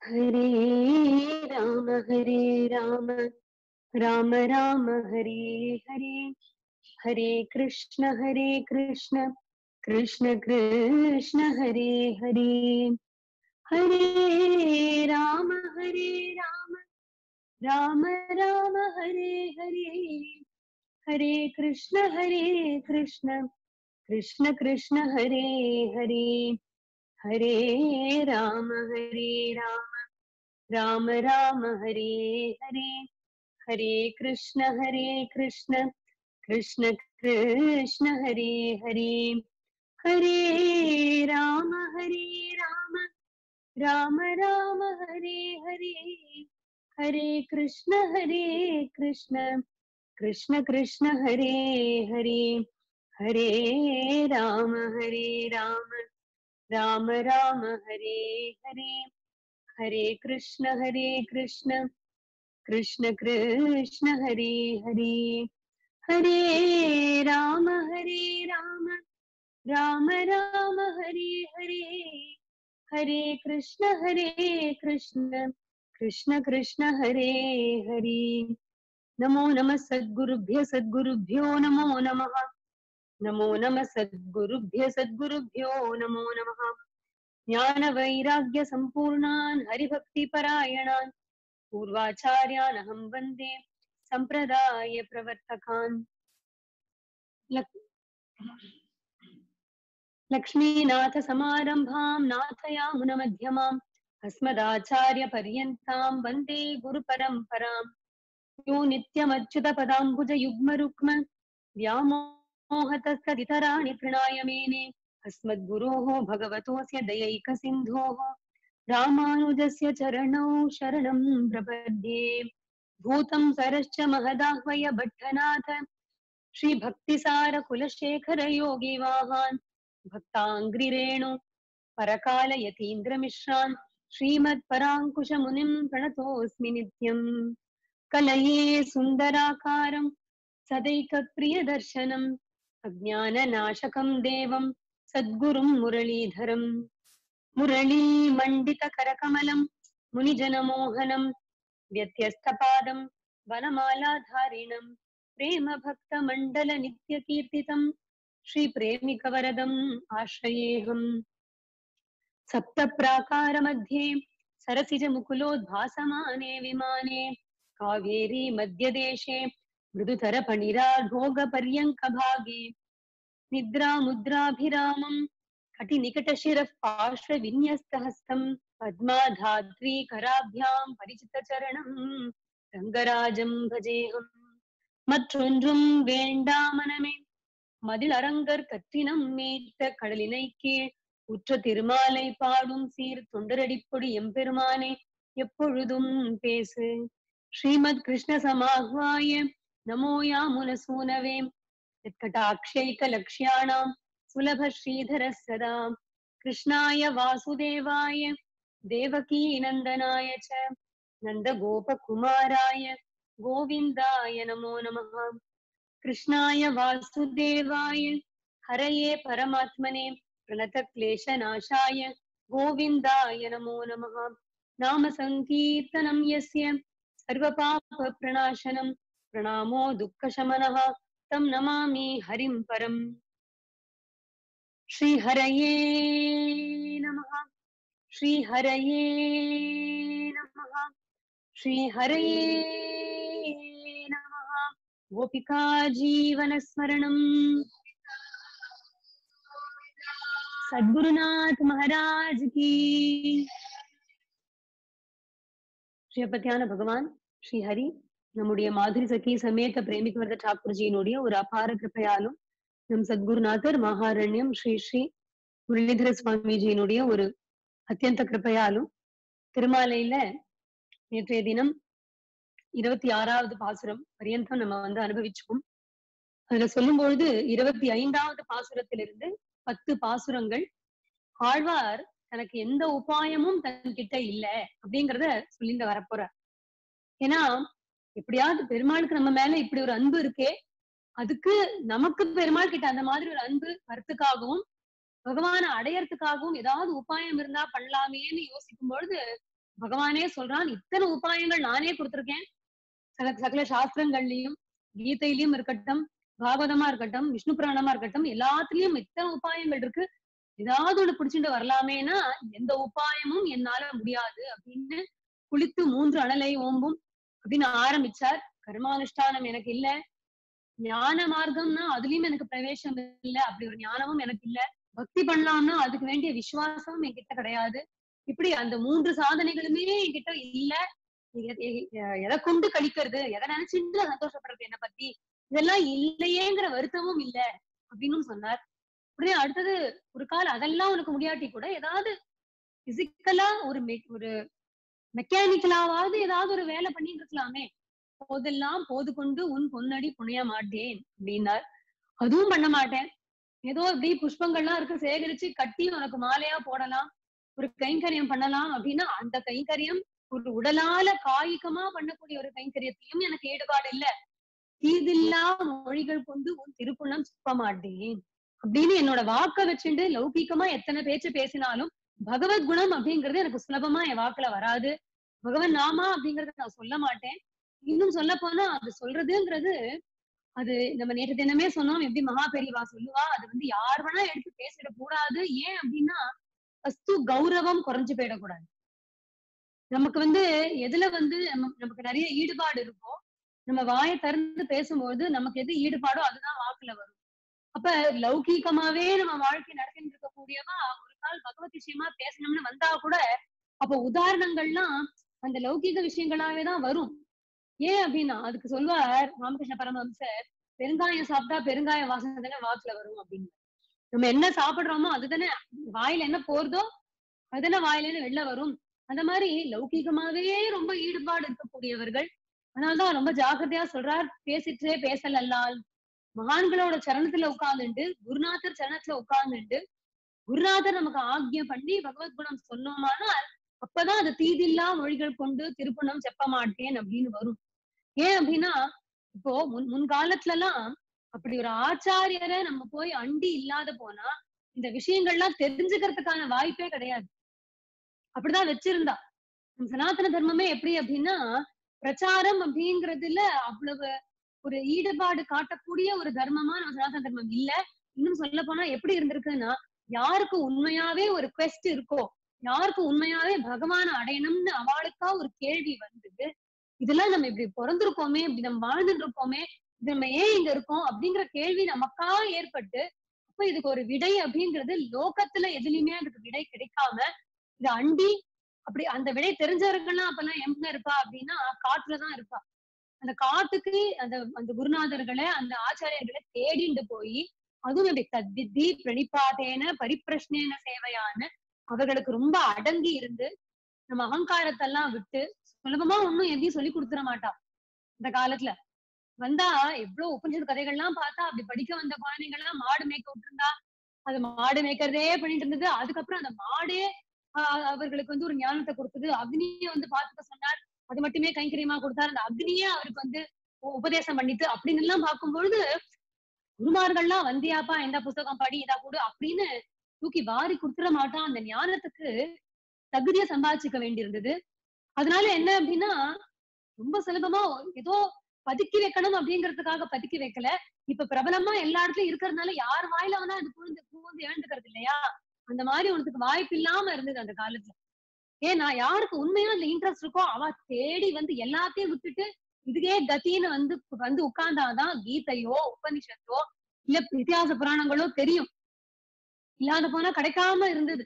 हरे राम हरे राम राम राम हरे हरे हरे कृष्ण हरे कृष्ण कृष्ण कृष्ण हरे हरे हरे राम हरे राम राम राम हरे हरे हरे कृष्ण हरे कृष्ण कृष्ण कृष्ण हरे हरे हरे राम हरे राम राम राम हरे हरे हरे कृष्ण हरे कृष्ण कृष्ण कृष्ण हरे हरे हरे राम हरे राम राम राम हरे हरे हरे कृष्ण हरे कृष्ण कृष्ण कृष्ण हरे हरे हरे राम हरे राम राम राम हरे हरे हरे कृष्ण हरे कृष्ण कृष्ण कृष्ण हरे हरे हरे राम हरे राम राम राम हरे हरे हरे कृष्ण हरे कृष्ण कृष्ण कृष्ण हरे हरे नमो नमः सद्गुरुभ्य सद्गुरुभ्यो नमो नमः नमो नमः सद्गुरुभ्य सद्गुरुभ्यो नमो नमः ज्ञानवैराग्यसम्पूर्णान् हरिभक्तिपरायणान् पूर्वाचार्यान् अहं वन्दे सम्प्रदायप्रवर्तकान् लक्- लक्ष्मीनाथसमारम्भां नाथयामुनमध्यमाम् अस्मदाचार्यपर्यन्तां वन्दे गुरुपरम्पराम् यो नित्यमच्युतपदाम्बुजयुग्मरुक्म व्यामोहतस्तदितराणि तृणाय मेने अस्मद्गुरोः भगवतोऽस्य दयैकसिन्धोः रामानुजस्य चरणौ शरणं प्रपद्ये भूतं सरश्च महदाह्वय भट्टनाथ श्रीभक्तिसार कुलशेखर योगिवाहान् भक्ताङ्ग्रिरेणु परकालयतीन्द्रमिश्रान् श्रीमत्पराङ्कुशमुनिं प्रणतोऽस्मि नित्यम् कलये सुन्दराकारं सदैकप्रियदर्शनम् अज्ञाननाशकं देवं सद्गुरुं मुरलीधरम् मुरलीमण्डितकरकमलं मुनिजनमोहनं व्यत्यस्तपादं वनमालाधारिणं प्रेमभक्तमण्डलनित्यकीर्तितं श्रीप्रेमिकवरदम् आश्रयेऽहम् सप्तप्राकारमध्ये सरसिजमुकुलोद्भासमाने विमाने कावेरी मध्यदेशे मृदुतरपणिराढोगपर्यङ्कभागे निद्रामुद्राभिरामम् कटिनिकटशिरः पार्श्वविन्यस्तहस्तम् पद्माधात्रीकराभ्याम् परिचितचरणम् ரங்கராஜம் பஜேகம் மற்றொன்றும் வேண்டாமனமே மதில் அரங்கர் கற்றினம் மேய்த்த கடலினை கீழ் உற்ற திருமாலை பாடும் சீர் தொண்டரடிப்பொடி எம்பெருமானே எப்பொழுதும் பேசு ஸ்ரீமத் கிருஷ்ண சமாஹ்வாய நமோ யாமுனசூனவே यत्कटाक्षैकलक्ष्याणां सुलभ श्रीधरः सदा कृष्णाय वासुदेवाय देवकीनन्दनाय च नन्दगोपकुमाराय गोविन्दाय नमो नमः कृष्णाय वासुदेवाय हरये परमात्मने प्रणतक्लेशनाशाय गोविन्दाय नमो नमः नाम सङ्कीर्तनं यस्य सर्वपापप्रणाशनं प्रणामो दुःखशमनः तं नमामि हरिं परम् श्रीहरये नमः श्रीहरये नमः श्रीहरये नमः गोपिका जीवनस्मरणम् सद्गुरुनाथ महाराज की ஸ்ரீபத்தியான பகவான் ஸ்ரீ ஹரி நம்முடைய மாதுரி சகி சமேத பிரேமிகவர்த டாக்கூர்ஜியினுடைய ஒரு அபார கிருப்பையாலும் நம் சத்குருநாதர் மகாரண்யம் ஸ்ரீ ஸ்ரீ முரளிதர சுவாமிஜியினுடைய ஒரு அத்தியந்த கிருப்பையாலும் திருமாலையில நேற்றைய தினம் இருபத்தி ஆறாவது பாசுரம் பரியந்தம் நம்ம வந்து அனுபவிச்சோம் அதுல சொல்லும் பொழுது இருபத்தி ஐந்தாவது பாசுரத்திலிருந்து பத்து பாசுரங்கள் ஆழ்வார் தனக்கு எந்த உபாயமும் தன்கிட்ட இல்ல அப்படிங்கறத சொல்லிட்டு வரப்போறார் ஏன்னா எப்படியாவது பெருமாளுக்கு நம்ம மேல இப்படி ஒரு அன்பு இருக்கே அதுக்கு நமக்கு பெருமாள் கிட்ட அந்த மாதிரி ஒரு அன்பு வரத்துக்காகவும் பகவானை அடையறதுக்காகவும் ஏதாவது உபாயம் இருந்தா பண்ணலாமேன்னு யோசிக்கும் பொழுது பகவானே சொல்றான் இத்தனை உபாயங்கள் நானே கொடுத்திருக்கேன் சகல சகல சாஸ்திரங்கள்லயும் கீதையிலயும் இருக்கட்டும் பாகவதமா இருக்கட்டும் விஷ்ணு புராணமா இருக்கட்டும் எல்லாத்துலயும் இத்தனை உபாயங்கள் இருக்கு ஏதாவது ஒண்ணு பிடிச்சிட்டு வரலாமேனா எந்த உபாயமும் என்னால முடியாது அப்படின்னு குளித்து மூன்று அனலை ஓம்பும் அப்படின்னு ஆரம்பிச்சார் கர்மானுஷ்டானம் எனக்கு இல்ல ஞான மார்க்கம்னா அதுலயும் எனக்கு பிரவேசம் இல்ல அப்படி ஒரு ஞானமும் எனக்கு இல்ல பக்தி பண்ணலாம்னா அதுக்கு வேண்டிய விசுவாசம் என்கிட்ட கிடையாது இப்படி அந்த மூன்று சாதனைகளுமே என்கிட்ட இல்ல எ- எ- எ- எதை கொண்டு கழிக்கிறது எதை நினைச்சுட்டு சந்தோஷப்படுறது என்ன பத்தி இதெல்லாம் இல்லையேங்கிற வருத்தமும் இல்ல அப்படின்னு சொன்னார் உடனே அடுத்தது ஒரு கால் அதெல்லாம் உனக்கு முடியாட்டி கூட ஏதாவது பிசிக்கலா ஒரு மெ- ஒரு மெக்கானிக்கலாவது ஏதாவது ஒரு வேலை பண்ணிட்டு இருக்கலாமே போதெல்லாம் போது கொண்டு உன் பொன்னடி புனைய மாட்டேன் அப்படின்னார் அதுவும் பண்ண மாட்டேன் ஏதோ இப்படி புஷ்பங்கள்லாம் இருக்கு சேகரிச்சு கட்டி உனக்கு மாலையா போடலாம் ஒரு கைங்கரியம் பண்ணலாம் அப்படின்னா அந்த கைங்கரியம் ஒரு உடலால காய்கமா பண்ணக்கூடிய ஒரு கைங்கரியத்திலும் எனக்கு ஈடுபாடு இல்ல தீதில்லா மொழிகள் கொண்டு உன் திருப்புணம் சுப்ப மாட்டேன் அப்படின்னு என்னோட வாக்க வச்சுட்டு லௌகிக்கமா எத்தனை பேச்சு பேசினாலும் பகவத் குணம் அப்படிங்கிறது எனக்கு சுலபமா என் வாக்குல வராது பகவன் நாமா அப்படிங்கறத நான் சொல்ல மாட்டேன் இன்னும் சொல்ல போனா அது சொல்றதுங்கிறது அது நம்ம நேற்று தினமே சொன்னோம் எப்படி மகா பெரியவா சொல்லுவா அது வந்து யார் வேணா எடுத்து பேசிடக் கூடாது ஏன் அப்படின்னா வஸ்து கௌரவம் குறைஞ்சு போயிடக்கூடாது நமக்கு வந்து எதுல வந்து நம்ம- நமக்கு நிறைய ஈடுபாடு இருக்கோ நம்ம வாயை திறந்து பேசும்போது நமக்கு எது ஈடுபாடோ அதுதான் வாக்குல வரும் அப்ப லௌகீகமாவே நம்ம வாழ்க்கை நடத்திட்டு இருக்கக்கூடியவா ஒரு நாள் பகவத் விஷயமா பேசணும்னு வந்தா கூட அப்ப உதாரணங்கள்லாம் அந்த லௌகீக விஷயங்களாவே தான் வரும் ஏன் அப்படின்னா அதுக்கு சொல்வார் ராமகிருஷ்ண பரமஹம்சர் பெருங்காயம் சாப்பிட்டா பெருங்காய வாசனை தானே வாக்குல வரும் அப்படின்னு நம்ம என்ன சாப்பிடுறோமோ அதுதானே வாயில என்ன போறதோ அதுதானே வாயில இருந்து வெளில வரும் அந்த மாதிரி லௌகீகமாவே ரொம்ப ஈடுபாடு இருக்கக்கூடியவர்கள் அதனாலதான் ரொம்ப ஜாக்கிரதையா சொல்றார் பேசிட்டே பேசல் அல்லால் மகான்களோட சரணத்துல உட்கார்ந்துட்டு குருநாதர் சரணத்துல உட்கார்ந்துட்டு குருநாதர் நமக்கு ஆக்ஞை பண்ணி பகவத் குணம் சொன்னோமானால் அப்பதான் அது தீதில்லா மொழிகள் கொண்டு திருப்பணம் செப்ப மாட்டேன் அப்படின்னு வரும் ஏன் அப்படின்னா இப்போ முன் முன்காலத்துல எல்லாம் அப்படி ஒரு ஆச்சாரியரை நம்ம போய் அண்டி இல்லாத போனா இந்த விஷயங்கள்லாம் தெரிஞ்சுக்கிறதுக்கான வாய்ப்பே கிடையாது அப்படிதான் வச்சிருந்தா நம்ம சனாதன தர்மமே எப்படி அப்படின்னா பிரச்சாரம் அப்படிங்கறதுல அவ்வளவு ஒரு ஈடுபாடு காட்டக்கூடிய ஒரு தர்மமா நம்ம சனாதன தர்மம் இல்ல இன்னும் சொல்ல போனா எப்படி இருந்திருக்குன்னா யாருக்கு உண்மையாவே ஒரு quest இருக்கோ யாருக்கு உண்மையாவே பகவான அடையணும்னு அவளுக்கா ஒரு கேள்வி வந்தது இதெல்லாம் நம்ம இப்படி பிறந்திருக்கோமே இப்படி நம்ம வாழ்ந்துட்டு இருக்கோமே இது நம்ம ஏன் இங்க இருக்கோம் அப்படிங்கிற கேள்வி நமக்கா ஏற்பட்டு அப்ப இதுக்கு ஒரு விடை அப்படிங்கிறது லோகத்துல எதுலயுமே அதுக்கு விடை கிடைக்காம இது அண்டி அப்படி அந்த விடை தெரிஞ்சவர்கள்லாம் அப்பெல்லாம் எங்க இருப்பா அப்படின்னா காட்டுலதான் இருப்பா அந்த காட்டுக்கு அந்த அந்த குருநாதர்களை அந்த ஆச்சாரியர்களை தேடிண்டு போய் அதுவும் இப்படி தத்வித்தி பிரணிபாதேன பரிப்பிரஷ்னேன சேவையான அவர்களுக்கு ரொம்ப அடங்கி இருந்து நம்ம அகங்காரத்தெல்லாம் விட்டு சுலபமா ஒண்ணும் எதையும் சொல்லி கொடுத்துட மாட்டா இந்த காலத்துல வந்தா எவ்வளவு உபநிஷத் கதைகள்லாம் பார்த்தா அப்படி படிக்க வந்த குழந்தைங்க எல்லாம் மாடு மேய்க்க விட்டுருந்தா அது மாடு மேய்க்கிறதே பண்ணிட்டு இருந்தது அதுக்கப்புறம் அந்த மாடே ஆஹ் அவர்களுக்கு வந்து ஒரு ஞானத்தை கொடுத்தது அக்னியை வந்து பார்த்துக்க சொன்னார் அது மட்டுமே கைங்கரியமா கொடுத்தார் அந்த அக்னியே அவருக்கு வந்து உ- உபதேசம் பண்ணிட்டு அப்படின்னு எல்லாம் பார்க்கும்பொழுது குருமார்கள்லாம் வந்தியாப்பா இந்த புஸ்தகம் படி இதா கொடு அப்படின்னு தூக்கி வாரி கொடுத்துட மாட்டான் அந்த ஞானத்துக்கு தகுதியை சம்பாதிச்சுக்க வேண்டியிருந்தது அதனால என்ன அப்படின்னா ரொம்ப சுலபமா ஏதோ பதுக்கி வைக்கணும் அப்படிங்கிறதுக்காக பதுக்கி வைக்கல இப்ப பிரபலமா எல்லா இடத்துலயும் இருக்கிறதுனால யார் வாயில வேணா அது பூந்து பூந்து எழுந்துக்கிறது இல்லையா அந்த மாதிரி உனக்கு வாய்ப்பு இல்லாம இருந்தது அந்த காலத்துல ஏன்னா யாருக்கு உண்மையா அந்த இன்ட்ரெஸ்ட் இருக்கோ அவ தேடி வந்து எல்லாத்தையும் விட்டுட்டு இதுக்கே கத்தின்னு வந்து வந்து உட்கார்ந்தாதான் கீதையோ உபனிஷத்தோ இல்ல இதிகாச புராணங்களோ தெரியும் இல்லாத போனா கிடைக்காம இருந்தது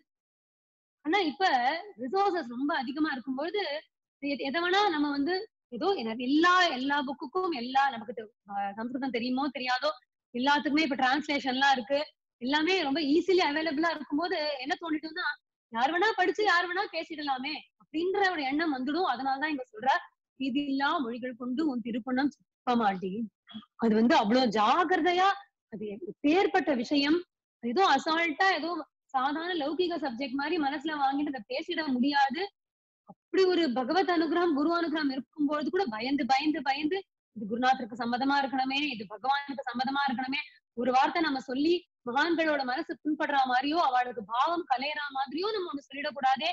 ஆனா இப்ப ரிசோர்சஸ் ரொம்ப அதிகமா இருக்கும்பொழுது எ- எதை வேணா நம்ம வந்து ஏதோ எனக்கு எல்லா எல்லா புக்குக்கும் எல்லா நமக்கு தெ- ஆஹ் சம்ஸ்கிருதம் தெரியுமோ தெரியாதோ எல்லாத்துக்குமே இப்ப டிரான்ஸ்லேஷன்லாம் இருக்கு எல்லாமே ரொம்ப ஈஸிலி அவைலபிளா இருக்கும்போது என்ன தோணிட்டும்னா யார் வேணா படிச்சு யார் வேணா பேசிடலாமே அப்படின்ற ஒரு எண்ணம் வந்துடும் அதனாலதான் இங்க சொல்ற இது இல்லா மொழிகள் கொண்டு உன் திருப்பணம் சுப்ப மாட்டி அது வந்து அவ்வளவு ஜாகிரதையா அது பேர்பட்ட விஷயம் ஏதோ அசால்ட்டா ஏதோ சாதாரண லௌகிக சப்ஜெக்ட் மாதிரி மனசுல வாங்கிட்டு அதை பேசிட முடியாது அப்படி ஒரு பகவத் அனுகிரகம் குரு அனுகிரகம் இருக்கும்பொழுது கூட பயந்து பயந்து பயந்து இது குருநாதருக்கு சம்மதமா இருக்கணுமே இது பகவானுக்கு சம்மதமா இருக்கணுமே ஒரு வார்த்தை நம்ம சொல்லி மகான்களோட மனசு புண்படுற மாதிரியோ அவளுக்கு பாவம் கலையற மாதிரியோ நம்ம ஒண்ணு சொல்லிடக்கூடாதே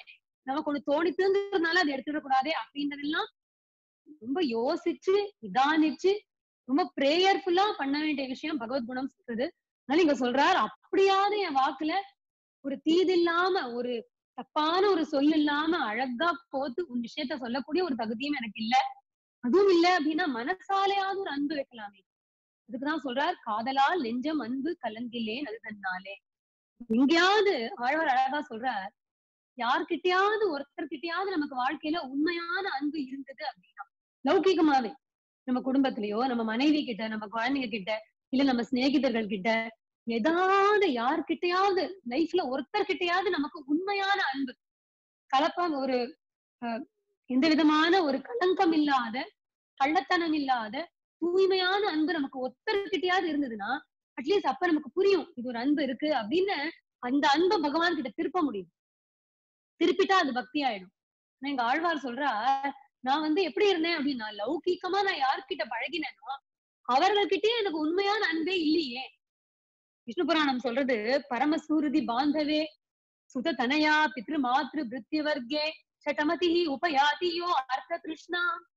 நமக்கு ஒண்ணு தோணித்துங்கிறதுனால அதை எடுத்துடக் கூடாதே அப்படின்றதெல்லாம் ரொம்ப யோசிச்சு நிதானிச்சு ரொம்ப பிரேயர்ஃபுல்லா பண்ண வேண்டிய விஷயம் பகவத் குணம் சொல்றது அதனால இங்க சொல்றார் அப்படியாவது என் வாக்குல ஒரு தீது இல்லாம ஒரு தப்பான ஒரு சொல் இல்லாம அழகா கோத்து உன் விஷயத்த சொல்லக்கூடிய ஒரு தகுதியும் எனக்கு இல்ல அதுவும் இல்ல அப்படின்னா மனசாலையாவது ஒரு அன்பு வைக்கலாமே அதுக்குதான் சொல்றார் காதலால் நெஞ்சம் அன்பு கலந்தில்லேன் அது தன்னாலே எங்கேயாவது ஆழ்வார் அழகா சொல்றார் யார்கிட்டயாவது ஒருத்தர்கிட்டயாவது நமக்கு வாழ்க்கையில உண்மையான அன்பு இருந்தது அப்படின்னா லௌகிகமாவே நம்ம குடும்பத்திலயோ நம்ம மனைவி கிட்ட நம்ம குழந்தைங்க கிட்ட இல்ல நம்ம சிநேகிதர்கள் கிட்ட ஏதாவது யார்கிட்டயாவது லைஃப்ல ஒருத்தர்கிட்டயாவது நமக்கு உண்மையான அன்பு கலப்பம் ஒரு அஹ், எந்த விதமான ஒரு களங்கம் இல்லாத கள்ளத்தனம் இல்லாத தூய்மையான அன்பு நமக்கு ஒருத்தர்கிட்டயாவது இருந்ததுன்னா அட்லீஸ்ட் அப்ப நமக்கு புரியும் இது ஒரு அன்பு இருக்கு அப்படின்னு அந்த அன்பை பகவான் கிட்ட திருப்ப முடியும் திருப்பிட்டா அது பக்தி ஆயிடும் ஆனா எங்க ஆழ்வார் சொல்றா நான் வந்து எப்படி இருந்தேன் அப்படின்னா லௌகீகமா நான் யார்கிட்ட பழகினேனோ அவர்கள்கிட்டயே எனக்கு உண்மையான அன்பே இல்லையே விஷ்ணு புராணம் சொல்றது பரமசூருதி பாந்தவே சுத தனயா பித்ரு மாத்ரு பிருத்திய வர்க்கே சட்டமதி உபயாதியோ அர்த்த கிருஷ்ணா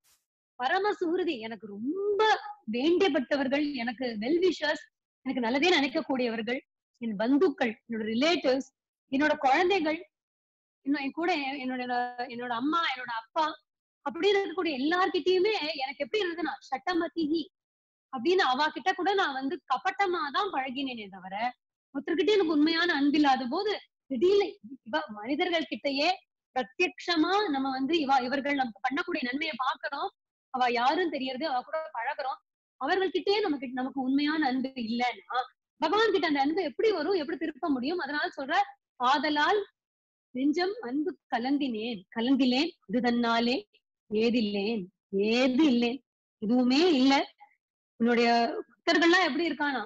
பரம சுகிருதி எனக்கு ரொம்ப வேண்டியப்பட்டவர்கள் எனக்கு வெல் விஷர்ஸ் எனக்கு நல்லதே நினைக்கக்கூடியவர்கள் என் பந்துக்கள் என்னோட ரிலேட்டிவ்ஸ் என்னோட குழந்தைகள் இன்னும் என் கூட எ- என்னோட என்னோட அம்மா என்னோட அப்பா அப்படின்னு இருக்கக்கூடிய எல்லார்கிட்டயுமே எனக்கு எப்படி இருந்ததுன்னா சட்டமதிஹி அப்படின்னு அவ கிட்ட கூட நான் வந்து கபட்டமா தான் பழகினேனே தவிர ஒருத்தர்கிட்ட எனக்கு உண்மையான அன்பில்லாத போது திடீர்னு இவ மனிதர்கள் கிட்டயே பிரத்யக்ஷமா நம்ம வந்து இவ இவர்கள் நமக்கு பண்ணக்கூடிய நன்மையை பார்க்கறோம் அவ யாருன்னு தெரியறது அவ கூட பழகுறோம் அவர்கள்கிட்டயே நமக்கு நமக்கு உண்மையான அன்பு இல்லைன்னா பகவான் கிட்ட அந்த அன்பு எப்படி வரும் எப்படி திருப்ப முடியும் அதனால சொல்ற ஆதலால் நெஞ்சம் அன்பு கலந்தினேன் கலந்திலேன் அது தன்னாலே ஏதில்லேன் ஏது இல்லேன் எதுவுமே இல்ல உன்னுடைய பக்தர்கள்லாம் எப்படி இருக்கானா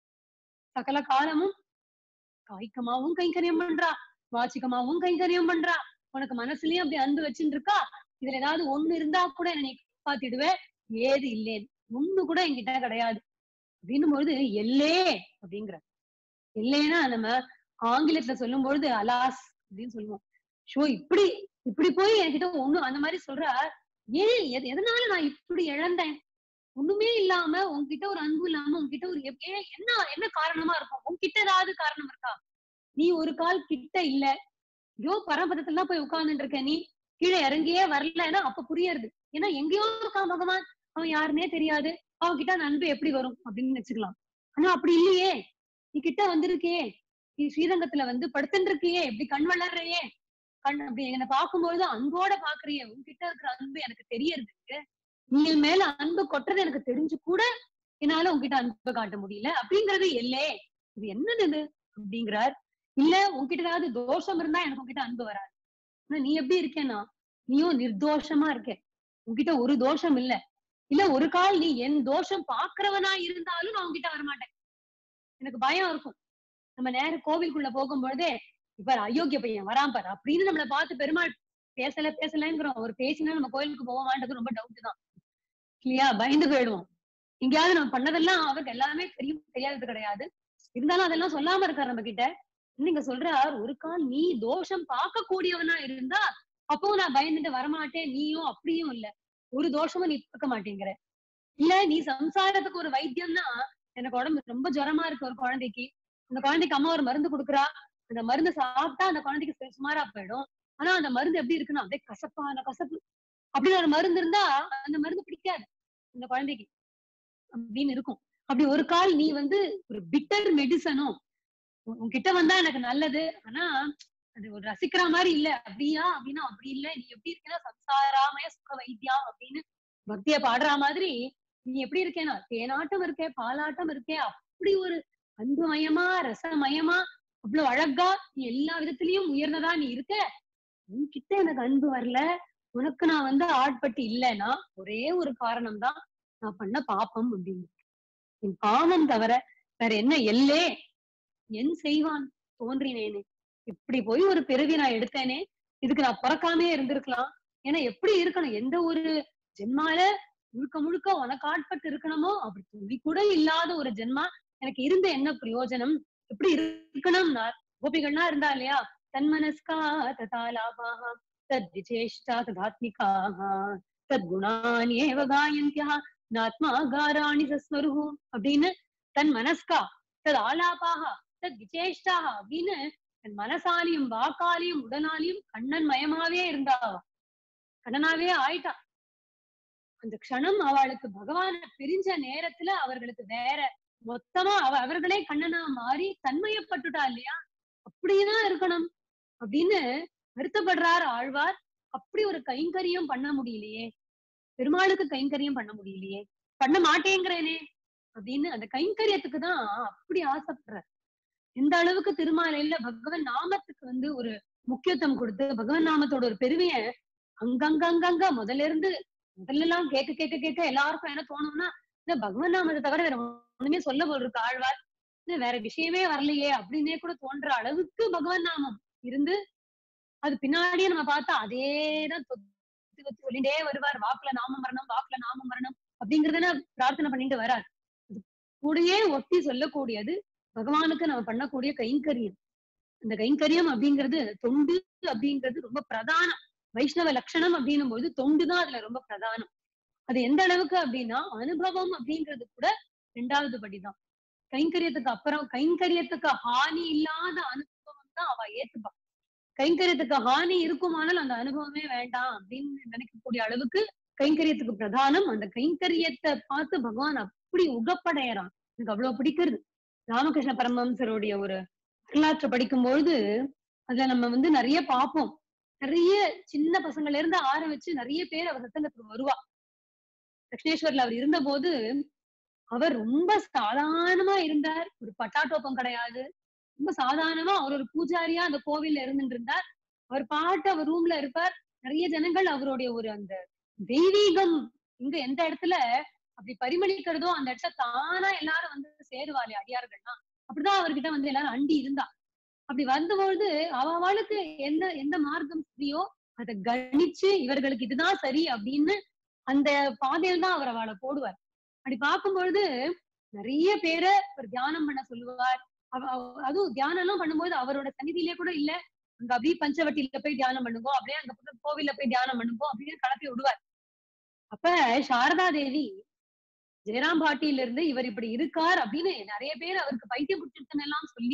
சகல காலமும் காய்கமாவும் கைங்கரியம் பண்றா வாச்சிகமாவும் கைங்கரியம் பண்றா உனக்கு மனசுலயும் அப்படி அன்பு வச்சுட்டு இருக்கா இதுல ஏதாவது ஒண்ணு இருந்தா கூட என்னை நீ காப்பாத்திடுவே ஏது இல்லேன் ஒண்ணு கூட என்கிட்ட கிடையாது அப்படின்னும் பொழுது எல்லே அப்படிங்கிற எல்லேன்னா நம்ம ஆங்கிலத்துல சொல்லும் பொழுது அலாஸ் அப்படின்னு சொல்லுவோம் ஷோ இப்படி இப்படி போய் என்கிட்ட ஒண்ணு அந்த மாதிரி சொல்ற ஏன் எது- எதனால நான் இப்படி இழந்தேன் ஒண்ணுமே இல்லாம உன்கிட்ட ஒரு அன்பு இல்லாம உன்கிட்ட ஒரு எப்- ஏன் என்ன என்ன காரணமா இருக்கும் உன்கிட்ட ஏதாவது காரணம் இருக்கா நீ ஒரு கால் கிட்ட இல்ல ஐயோ பரமபதத்துல போய் உட்கார்ந்துட்டு இருக்க நீ கீழே இறங்கியே வரலன்னா அப்ப புரியறது ஏன்னா எங்கேயோ இருக்கான் பகவான் அவன் யாருன்னே தெரியாது அவன் கிட்ட அந்த அன்பு எப்படி வரும் அப்படின்னு நினைச்சுக்கலாம் ஆனா அப்படி இல்லையே நீ கிட்ட வந்திருக்கே நீ ஸ்ரீரங்கத்துல வந்து படுத்துட்டு இருக்கியே இப்படி கண் வளர்றையே கண் அப்படி என்னை பார்க்கும்போது அன்போட பாக்குறியே உன்கிட்ட இருக்கிற அன்பு எனக்கு தெரியறதுக்கு நீ என் மேல அன்பு கொட்டுறது எனக்கு தெரிஞ்சு கூட என்னால உன்கிட்ட அன்பு காட்ட முடியல அப்படிங்கறது இல்லே இது என்னது இது அப்படிங்கிறார் இல்ல உன்கிட்ட ஏதாவது தோஷம் இருந்தா எனக்கு உன்கிட்ட அன்பு வராது ஆனா நீ எப்படி இருக்கேன்னா நீயும் நிர்தோஷமா இருக்க உன்கிட்ட ஒரு தோஷம் இல்ல இல்ல ஒரு கால் நீ என் தோஷம் பாக்குறவனா இருந்தாலும் நான் உன்கிட்ட வரமாட்டேன் எனக்கு பயம் இருக்கும் நம்ம நேரம் கோவிலுக்குள்ள போகும்பொழுதே இப்ப அயோக்கிய பையன் வரான் பாரு அப்படின்னு நம்மள பார்த்து பெருமாள் பேசல பேசலங்கிறோம் ஒரு பேசினா நம்ம கோயிலுக்கு போக மாட்டது ரொம்ப டவுட் தான் இல்லையா பயந்து போயிடுவோம் எங்கேயாவது நம்ம பண்ணதெல்லாம் அவருக்கு எல்லாமே தெரியும் தெரியாதது கிடையாது இருந்தாலும் அதெல்லாம் சொல்லாம இருக்காரு நம்ம கிட்ட நீங்க சொல்றார் ஒரு கால் நீ தோஷம் பார்க்க கூடியவனா இருந்தா அப்போ நான் பயந்துட்டு வரமாட்டேன் நீயும் அப்படியும் இல்ல ஒரு தோஷமும் நீ பார்க்க மாட்டேங்கிற இல்ல நீ சம்சாரத்துக்கு ஒரு வைத்தியம்னா எனக்கு உடம்பு ரொம்ப ஜுரமா இருக்கு ஒரு குழந்தைக்கு அந்த குழந்தைக்கு அம்மா ஒரு மருந்து கொடுக்குறா அந்த மருந்து சாப்பிட்டா அந்த குழந்தைக்கு சு- சுமாரா போயிடும் ஆனா அந்த மருந்து எப்படி இருக்குன்னா அப்படியே கசப்பான கசப்பு அப்படி ஒரு மருந்து இருந்தா அந்த மருந்து பிடிக்காது அந்த குழந்தைக்கு அப்படின்னு இருக்கும் அப்படி ஒரு கால் நீ வந்து ஒரு பிட்டர் மெடிசனும் உன்கிட்ட வந்தா எனக்கு நல்லது ஆனா அது ஒரு ரசிக்கிற மாதிரி இல்ல அப்படியா அப்படின்னா அப்படி இல்ல நீ எப்படி இருக்கேன்னா சம்சாராமய சுக வைத்தியா அப்படின்னு பக்திய பாடுற மாதிரி நீ எப்படி இருக்கேனா தேனாட்டம் இருக்கே பாலாட்டம் இருக்கே அப்படி ஒரு அன்புமயமா ரசமயமா அவ்வளவு அழகா நீ எல்லா விதத்திலயும் உயர்ந்ததா நீ இருக்க உன்கிட்ட எனக்கு அன்பு வரல உனக்கு நான் வந்து ஆட்பட்டு இல்லைன்னா ஒரே ஒரு காரணம் தான் நான் பண்ண பாப்பம் அப்படின்னு என் பாவம் தவிர வேற என்ன எல்லே என் செய்வான் தோன்றினேனே இப்படி போய் ஒரு பிறவி நான் எடுத்தேனே இதுக்கு நான் பிறக்காமே இருந்திருக்கலாம் ஏன்னா எப்படி இருக்கணும் எந்த ஒரு ஜென்மால முழுக்க முழுக்க உனக்கு ஆட்பட்டு இருக்கணுமோ அப்படி துளி கூட இல்லாத ஒரு ஜென்மா எனக்கு இருந்த என்ன பிரயோஜனம் எப்படி இருக்கணும்னா கோபிகள்னா இருந்தா இல்லையா தன்மனஸ்கா ததா லாபாக तद्विचेष्टा तदात्मिकाः तद्குணான்யேவ காயந்தியா நாத்மா காராணி சஸ்வருஹு அப்படின்னு தன் மனஸ்கா தத் ஆலாபாக தத் விசேஷ்டாக அப்படின்னு தன் மனசாலையும் வாக்காலையும் உடலாலையும் கண்ணன் மயமாவே இருந்தாவா கண்ணனாவே ஆயிட்டா அந்த க்ஷணம் அவளுக்கு பகவான பிரிஞ்ச நேரத்துல அவர்களுக்கு வேற மொத்தமா அவ அவர்களே கண்ணனா மாறி தன்மையப்பட்டுட்டா இல்லையா அப்படிதான் இருக்கணும் அப்படின்னு வருத்தப்படுறார் ஆழ்வார் அப்படி ஒரு கைங்கரியம் பண்ண முடியலையே பெருமாளுக்கு கைங்கரியம் பண்ண முடியலையே பண்ண மாட்டேங்கிறேனே அப்படின்னு அந்த கைங்கரியத்துக்கு தான் அப்படி ஆசைப்படுறார் எந்த அளவுக்கு திருமாலையில பகவன் நாமத்துக்கு வந்து ஒரு முக்கியத்துவம் கொடுத்து பகவன் நாமத்தோட ஒரு பெருமைய அங்கங்கங்கங்க முதல்ல இருந்து முதல்ல எல்லாம் கேட்க கேட்க கேட்க எல்லாருக்கும் என்ன தோணும்னா இந்த பகவன் நாமத்தை தவிர வேற ஒண்ணுமே சொல்ல போல் இருக்கு ஆழ்வார் இது வேற விஷயமே வரலையே அப்படின்னே கூட தோன்ற அளவுக்கு பகவன் நாமம் இருந்து அது பின்னாடியே நம்ம பார்த்தா அதேதான் தொத்தி தொத்தி சொல்லிட்டே வருவார் வாக்குல நாம மரணம் வாக்குல நாம மரணம் அப்படிங்கறத பிரார்த்தனை பண்ணிட்டு வரார் அது கூடயே ஒட்டி சொல்லக்கூடியது பகவானுக்கு நம்ம பண்ணக்கூடிய கைங்கரியம் அந்த கைங்கரியம் அப்படிங்கிறது தொண்டு அப்படிங்கிறது ரொம்ப பிரதானம் வைஷ்ணவ லட்சணம் அப்படின்னும் போது தொண்டு தான் அதுல ரொம்ப பிரதானம் அது எந்த அளவுக்கு அப்படின்னா அனுபவம் அப்படிங்கிறது கூட ரெண்டாவது படிதான் கைங்கரியத்துக்கு அப்புறம் கைங்கரியத்துக்கு ஹானி இல்லாத அனுபவம் தான் அவ ஏத்துப்பா கைங்கரியத்துக்கு ஹானி இருக்குமானால் அந்த அனுபவமே வேண்டாம் அப்படின்னு நினைக்கக்கூடிய அளவுக்கு கைங்கரியத்துக்கு பிரதானம் அந்த கைங்கரியத்தை பார்த்து பகவான் அப்படி உகப்படையறான் எனக்கு அவ்வளவு பிடிக்கிறது ராமகிருஷ்ண பரமஹம்சருடைய ஒரு வரலாற்றை படிக்கும்பொழுது அதுல நம்ம வந்து நிறைய பார்ப்போம் நிறைய சின்ன பசங்கள்ல இருந்து ஆரம்பிச்சு நிறைய பேர் அவர் சத்தங்கத்துக்கு வருவா தக்ஷணேஸ்வர்ல அவர் இருந்த போது அவர் ரொம்ப சாதாரணமா இருந்தார் ஒரு பட்டாட்டோப்பம் கிடையாது ரொம்ப சாதாரணமா அவர் ஒரு பூஜாரியா அந்த கோவில்ல இருந்துட்டு இருந்தார் அவர் பாட்டு அவர் ரூம்ல இருப்பார் நிறைய ஜனங்கள் அவருடைய ஒரு அந்த தெய்வீகம் இங்க எந்த இடத்துல அப்படி பரிமளிக்கிறதோ அந்த இடத்துல தானா எல்லாரும் வந்து சேருவாளே அடியார்கள்னா அப்படிதான் அவர்கிட்ட வந்து எல்லாரும் அண்டி இருந்தா அப்படி வந்தபொழுது அவளுக்கு எந்த எந்த மார்க்கம் சரியோ அதை கணிச்சு இவர்களுக்கு இதுதான் சரி அப்படின்னு அந்த பாதையில் தான் அவர் அவளை போடுவார் அப்படி பார்க்கும்பொழுது நிறைய பேரை ஒரு தியானம் பண்ண சொல்லுவார் அதுவும் தியானம் எல்லாம் பண்ணும்போது அவரோட சந்நிதியிலே கூட இல்ல அங்க அப்படியே பஞ்சவட்டியில போய் தியானம் பண்ணுங்க அப்படியே அங்க பக்கம் கோவில்ல போய் தியானம் பண்ணுங்க அப்படின்னு கலப்பி விடுவார் அப்ப சாரதா தேவி ஜெயராம் பாட்டியில இருந்து இவர் இப்படி இருக்கார் அப்படின்னு நிறைய பேர் அவருக்கு பைத்தியம் பிடிச்சிருக்குன்னு எல்லாம் சொல்லி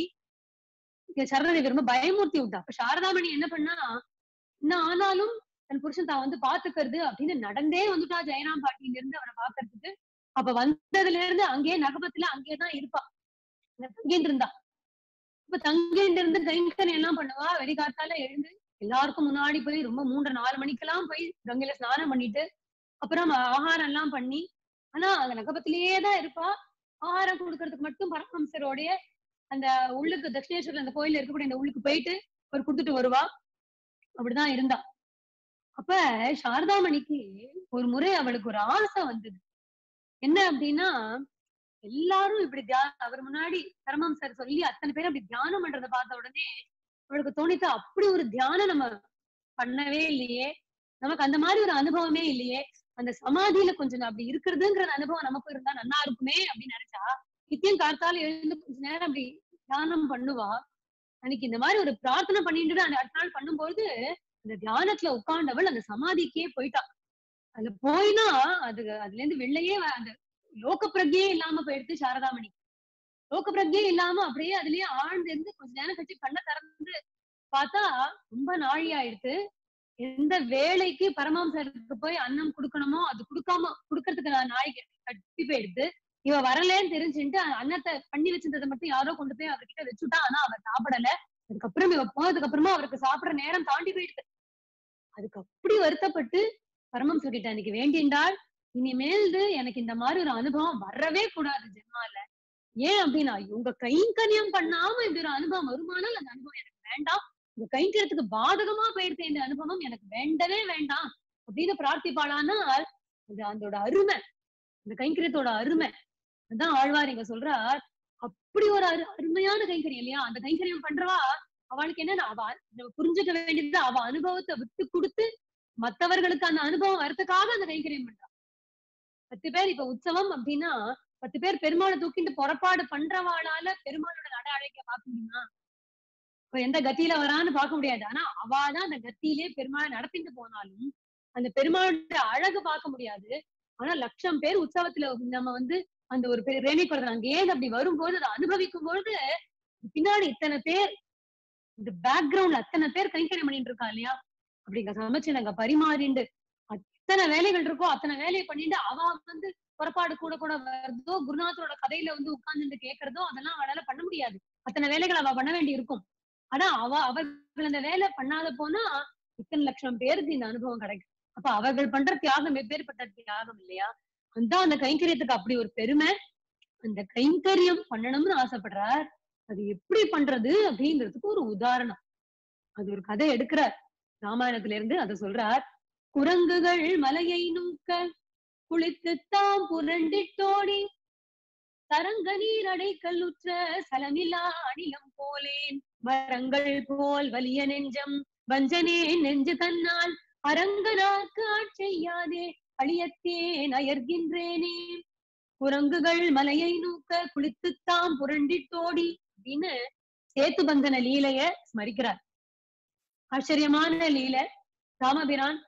சாரதா தேவி ரொம்ப பயமூர்த்தி விட்டா அப்ப சாரதாமணி என்ன பண்ணா இன்னும் ஆனாலும் தன் புருஷன் தான் வந்து பாத்துக்கிறது அப்படின்னு நடந்தே வந்துட்டா ஜெயராம் பாட்டியில இருந்து அவனை பாக்குறதுக்கு அப்ப வந்ததுல இருந்து அங்கேயே நகபத்துல அங்கேயேதான் இருப்பா தங்கிட்டு இருந்தா இப்ப தங்கிட்டு இருந்து கைங்கன் எல்லாம் பண்ணுவா வெடிகாத்தால எழுந்து எல்லாருக்கும் முன்னாடி போய் ரொம்ப மூன்று நாலு மணிக்கெல்லாம் போய் கங்கையில ஸ்நானம் பண்ணிட்டு அப்புறம் ஆகாரம் எல்லாம் பண்ணி ஆனா அந்த நகபத்திலேயே தான் இருப்பா ஆகாரம் கொடுக்கறதுக்கு மட்டும் பரமஹம்சரோடைய அந்த உள்ளுக்கு தட்சிணேஸ்வரர் அந்த கோயில்ல இருக்கக்கூடிய அந்த உள்ளுக்கு போயிட்டு ஒரு கொடுத்துட்டு வருவா அப்படிதான் இருந்தா அப்ப சாரதாமணிக்கு ஒரு முறை அவளுக்கு ஒரு ஆசை வந்தது என்ன அப்படின்னா எல்லாரும் இப்படி தியானம் அவர் முன்னாடி பரமம் சார் சொல்லி அத்தனை பேரும் அப்படி தியானம் பண்றதை பார்த்த உடனே அவளுக்கு தோணித்து அப்படி ஒரு தியானம் நம்ம பண்ணவே இல்லையே நமக்கு அந்த மாதிரி ஒரு அனுபவமே இல்லையே அந்த சமாதியில கொஞ்சம் அப்படி இருக்கிறதுங்கிற அனுபவம் நமக்கு இருந்தா நல்லா இருக்குமே அப்படின்னு நினைச்சா நித்தியம் காத்தால எழுந்து கொஞ்ச நேரம் அப்படி தியானம் பண்ணுவா அன்னைக்கு இந்த மாதிரி ஒரு பிரார்த்தனை பண்ணிட்டு அந்த அடுத்த நாள் பண்ணும்போது அந்த தியானத்துல உட்கார்ந்தவள் அந்த சமாதிக்கே போயிட்டா அதுல போயினா அது அதுல இருந்து வெளிலையே அந்த லோக பிரஜையே இல்லாம போயிடுது சாரதாமணி லோக பிரஜையே இல்லாம அப்படியே அதுலயே ஆழ்ந்து இருந்து கொஞ்ச நேரம் கழிச்சு கண்ணை திறந்து பார்த்தா ரொம்ப நாழி ஆயிடுத்து எந்த வேலைக்கு பரமாம்சருக்கு போய் அன்னம் கொடுக்கணுமோ அது கொடுக்காம கொடுக்கறதுக்கு நான் நாய்க்கு கட்டி போயிடுது இவ வரலன்னு தெரிஞ்சுட்டு அன்னத்தை பண்ணி வச்சிருந்ததை மட்டும் யாரோ கொண்டு போய் அவர்கிட்ட வச்சுட்டா ஆனா அவர் சாப்பிடல அதுக்கப்புறம் இவ போனதுக்கு அப்புறமா அவருக்கு சாப்பிடுற நேரம் தாண்டி போயிடுது அதுக்கு அப்படி வருத்தப்பட்டு பரமம்சர் கிட்ட அன்னைக்கு வேண்டின்றால் இனிமேல்து எனக்கு இந்த மாதிரி ஒரு அனுபவம் வரவே கூடாது ஜென்மால ஏன் அப்படின்னா உங்க கைங்கரியம் பண்ணாம இப்படி ஒரு அனுபவம் வருமானால் அந்த அனுபவம் எனக்கு வேண்டாம் உங்க கைங்கரியத்துக்கு பாதகமா போயிருக்க இந்த அனுபவம் எனக்கு வேண்டவே வேண்டாம் அப்படின்னு பிரார்த்திப்பாளானால் அது அதோட அருமை இந்த கைங்கரியத்தோட அருமை அதான் ஆழ்வார் இங்க சொல்றார் அப்படி ஒரு அரு அருமையான கைங்கரியம் இல்லையா அந்த கைங்கரியம் பண்றவா அவளுக்கு என்னன்னா அவ புரிஞ்சுக்க வேண்டியது அவ அனுபவத்தை விட்டு கொடுத்து மத்தவர்களுக்கு அந்த அனுபவம் வரதுக்காக அந்த கைங்கரியம் பண்றா பத்து பேர் இப்ப உற்சவம் அப்படின்னா பத்து பேர் பெருமாளை தூக்கிட்டு புறப்பாடு பண்றவாளால பெருமாளோட நட அழைக்க பார்க்க முடியுமா இப்ப எந்த கத்தியில வரான்னு பார்க்க முடியாது ஆனா அவாதான் அந்த கத்தியிலே பெருமாளை நடத்திட்டு போனாலும் அந்த பெருமாளுடைய அழகு பார்க்க முடியாது ஆனா லட்சம் பேர் உற்சவத்துல நம்ம வந்து அந்த ஒரு பிரேமிக்கிறது அங்கேயே அப்படி வரும்போது அதை அனுபவிக்கும் பொழுது பின்னாடி இத்தனை பேர் இந்த பேக்ரவுண்ட்ல அத்தனை பேர் கைங்கரியம் பண்ணிட்டு இருக்கா இல்லையா அப்படிங்க சமைச்சு நாங்க பரிமாறிண்டு அத்தனை வேலைகள் இருக்கோ அத்தனை வேலையை பண்ணிட்டு அவ வந்து புறப்பாடு கூட கூட வருதோ குருநாதரோட கதையில வந்து உட்கார்ந்து கேட்கறதோ அதெல்லாம் அவளால பண்ண முடியாது அத்தனை வேலைகள் அவ பண்ண வேண்டி இருக்கும் ஆனா அவ அவர்கள் அந்த வேலை பண்ணாத போனா இத்தனை லட்சம் பேருக்கு இந்த அனுபவம் கிடைக்கும் அப்ப அவர்கள் பண்ற தியாகம் எப்பேற்பட்ட தியாகம் இல்லையா அந்த அந்த கைங்கரியத்துக்கு அப்படி ஒரு பெருமை அந்த கைங்கரியம் பண்ணணும்னு ஆசைப்படுறார் அது எப்படி பண்றது அப்படிங்கிறதுக்கு ஒரு உதாரணம் அது ஒரு கதை எடுக்கிறார் ராமாயணத்துல இருந்து அதை சொல்றார் குரங்குகள் மலையை நூக்க குளித்து தாம் புரண்டிட்டோடி தரங்க நீர் அடைக்கல்லுற்ற சலமிலா அணிலம் போலேன் வரங்கள் போல் வலிய நெஞ்சம் வஞ்சனே நெஞ்சு தன்னால் அரங்கனாக்கு ஆட்செய்யாதே அழியத்தேன் அயர்கின்றேனே குரங்குகள் மலையை நூக்க குளித்துத்தாம் புரண்டிட்டோடி அப்படின்னு சேத்து பந்தன லீலைய ஸ்மரிக்கிறார் ஆச்சரியமான லீலை ராமபிரான்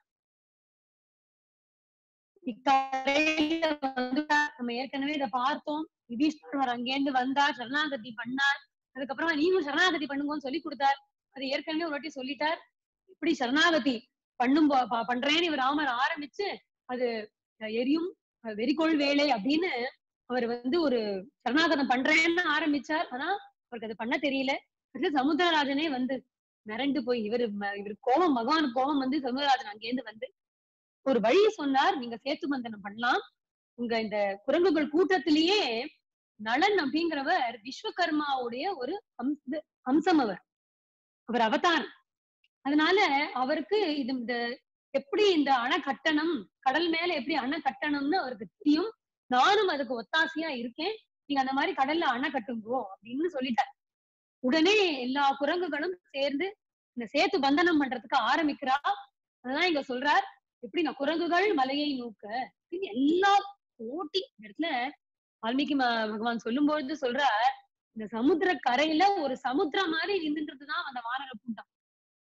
இக்கரையில வந்து நம்ம ஏற்கனவே இதை பார்த்தோம் யுதீஷ்வரர் அங்கேருந்து வந்தார் சரணாகதி பண்ணார் அதுக்கப்புறமா நீங்களும் சரணாகதி பண்ணுங்கன்னு சொல்லி கொடுத்தார் அது ஏற்கனவே ஒரு வாட்டி சொல்லிட்டார் இப்படி சரணாகதி பண்ணும் போ- ப- பண்றேன்னு இவர் ராமர் ஆரம்பிச்சு அது எரியும் வெறிகொள் வேலை அப்படின்னு அவர் வந்து ஒரு சரணாகதம் பண்றேன்னு ஆரம்பிச்சார் ஆனா அவருக்கு அது பண்ண தெரியல அதுல சமுத்திரராஜனே வந்து மிரண்டு போய் இவர் இவர் கோபம் பகவான் கோபம் வந்து சமுத்திரராஜன் அங்கேருந்து வந்து ஒரு வழி சொன்னார் நீங்க சேத்து பந்தனம் பண்ணலாம் உங்க இந்த குரங்குகள் கூட்டத்திலேயே நளன் அப்படிங்கிறவர் விஸ்வகர்மாவுடைய ஒரு அம்ச அம்சம் அவர் அவர் அவதாரம் அதனால அவருக்கு இது இந்த எப்படி இந்த அணை கட்டணம் கடல் மேல எப்படி அணை கட்டணும்னு அவருக்கு தெரியும் நானும் அதுக்கு ஒத்தாசையா இருக்கேன் நீங்க அந்த மாதிரி கடல்ல அணை கட்டுங்கோ அப்படின்னு சொல்லிட்டார் உடனே எல்லா குரங்குகளும் சேர்ந்து இந்த சேத்து பந்தனம் பண்றதுக்கு ஆரம்பிக்கிறா அதான் இங்க சொல்றார் எப்படி நான் குரங்குகள் மலையை நோக்க அப்படின்னு எல்லா ஓட்டி இந்த இடத்துல வால்மீகி ம- பகவான் சொல்லும்பொழுது சொல்றார் இந்த சமுத்திர கரையில ஒரு சமுத்திரம் மாதிரி நின்றுட்டுதான் அந்த வானர கூட்டம்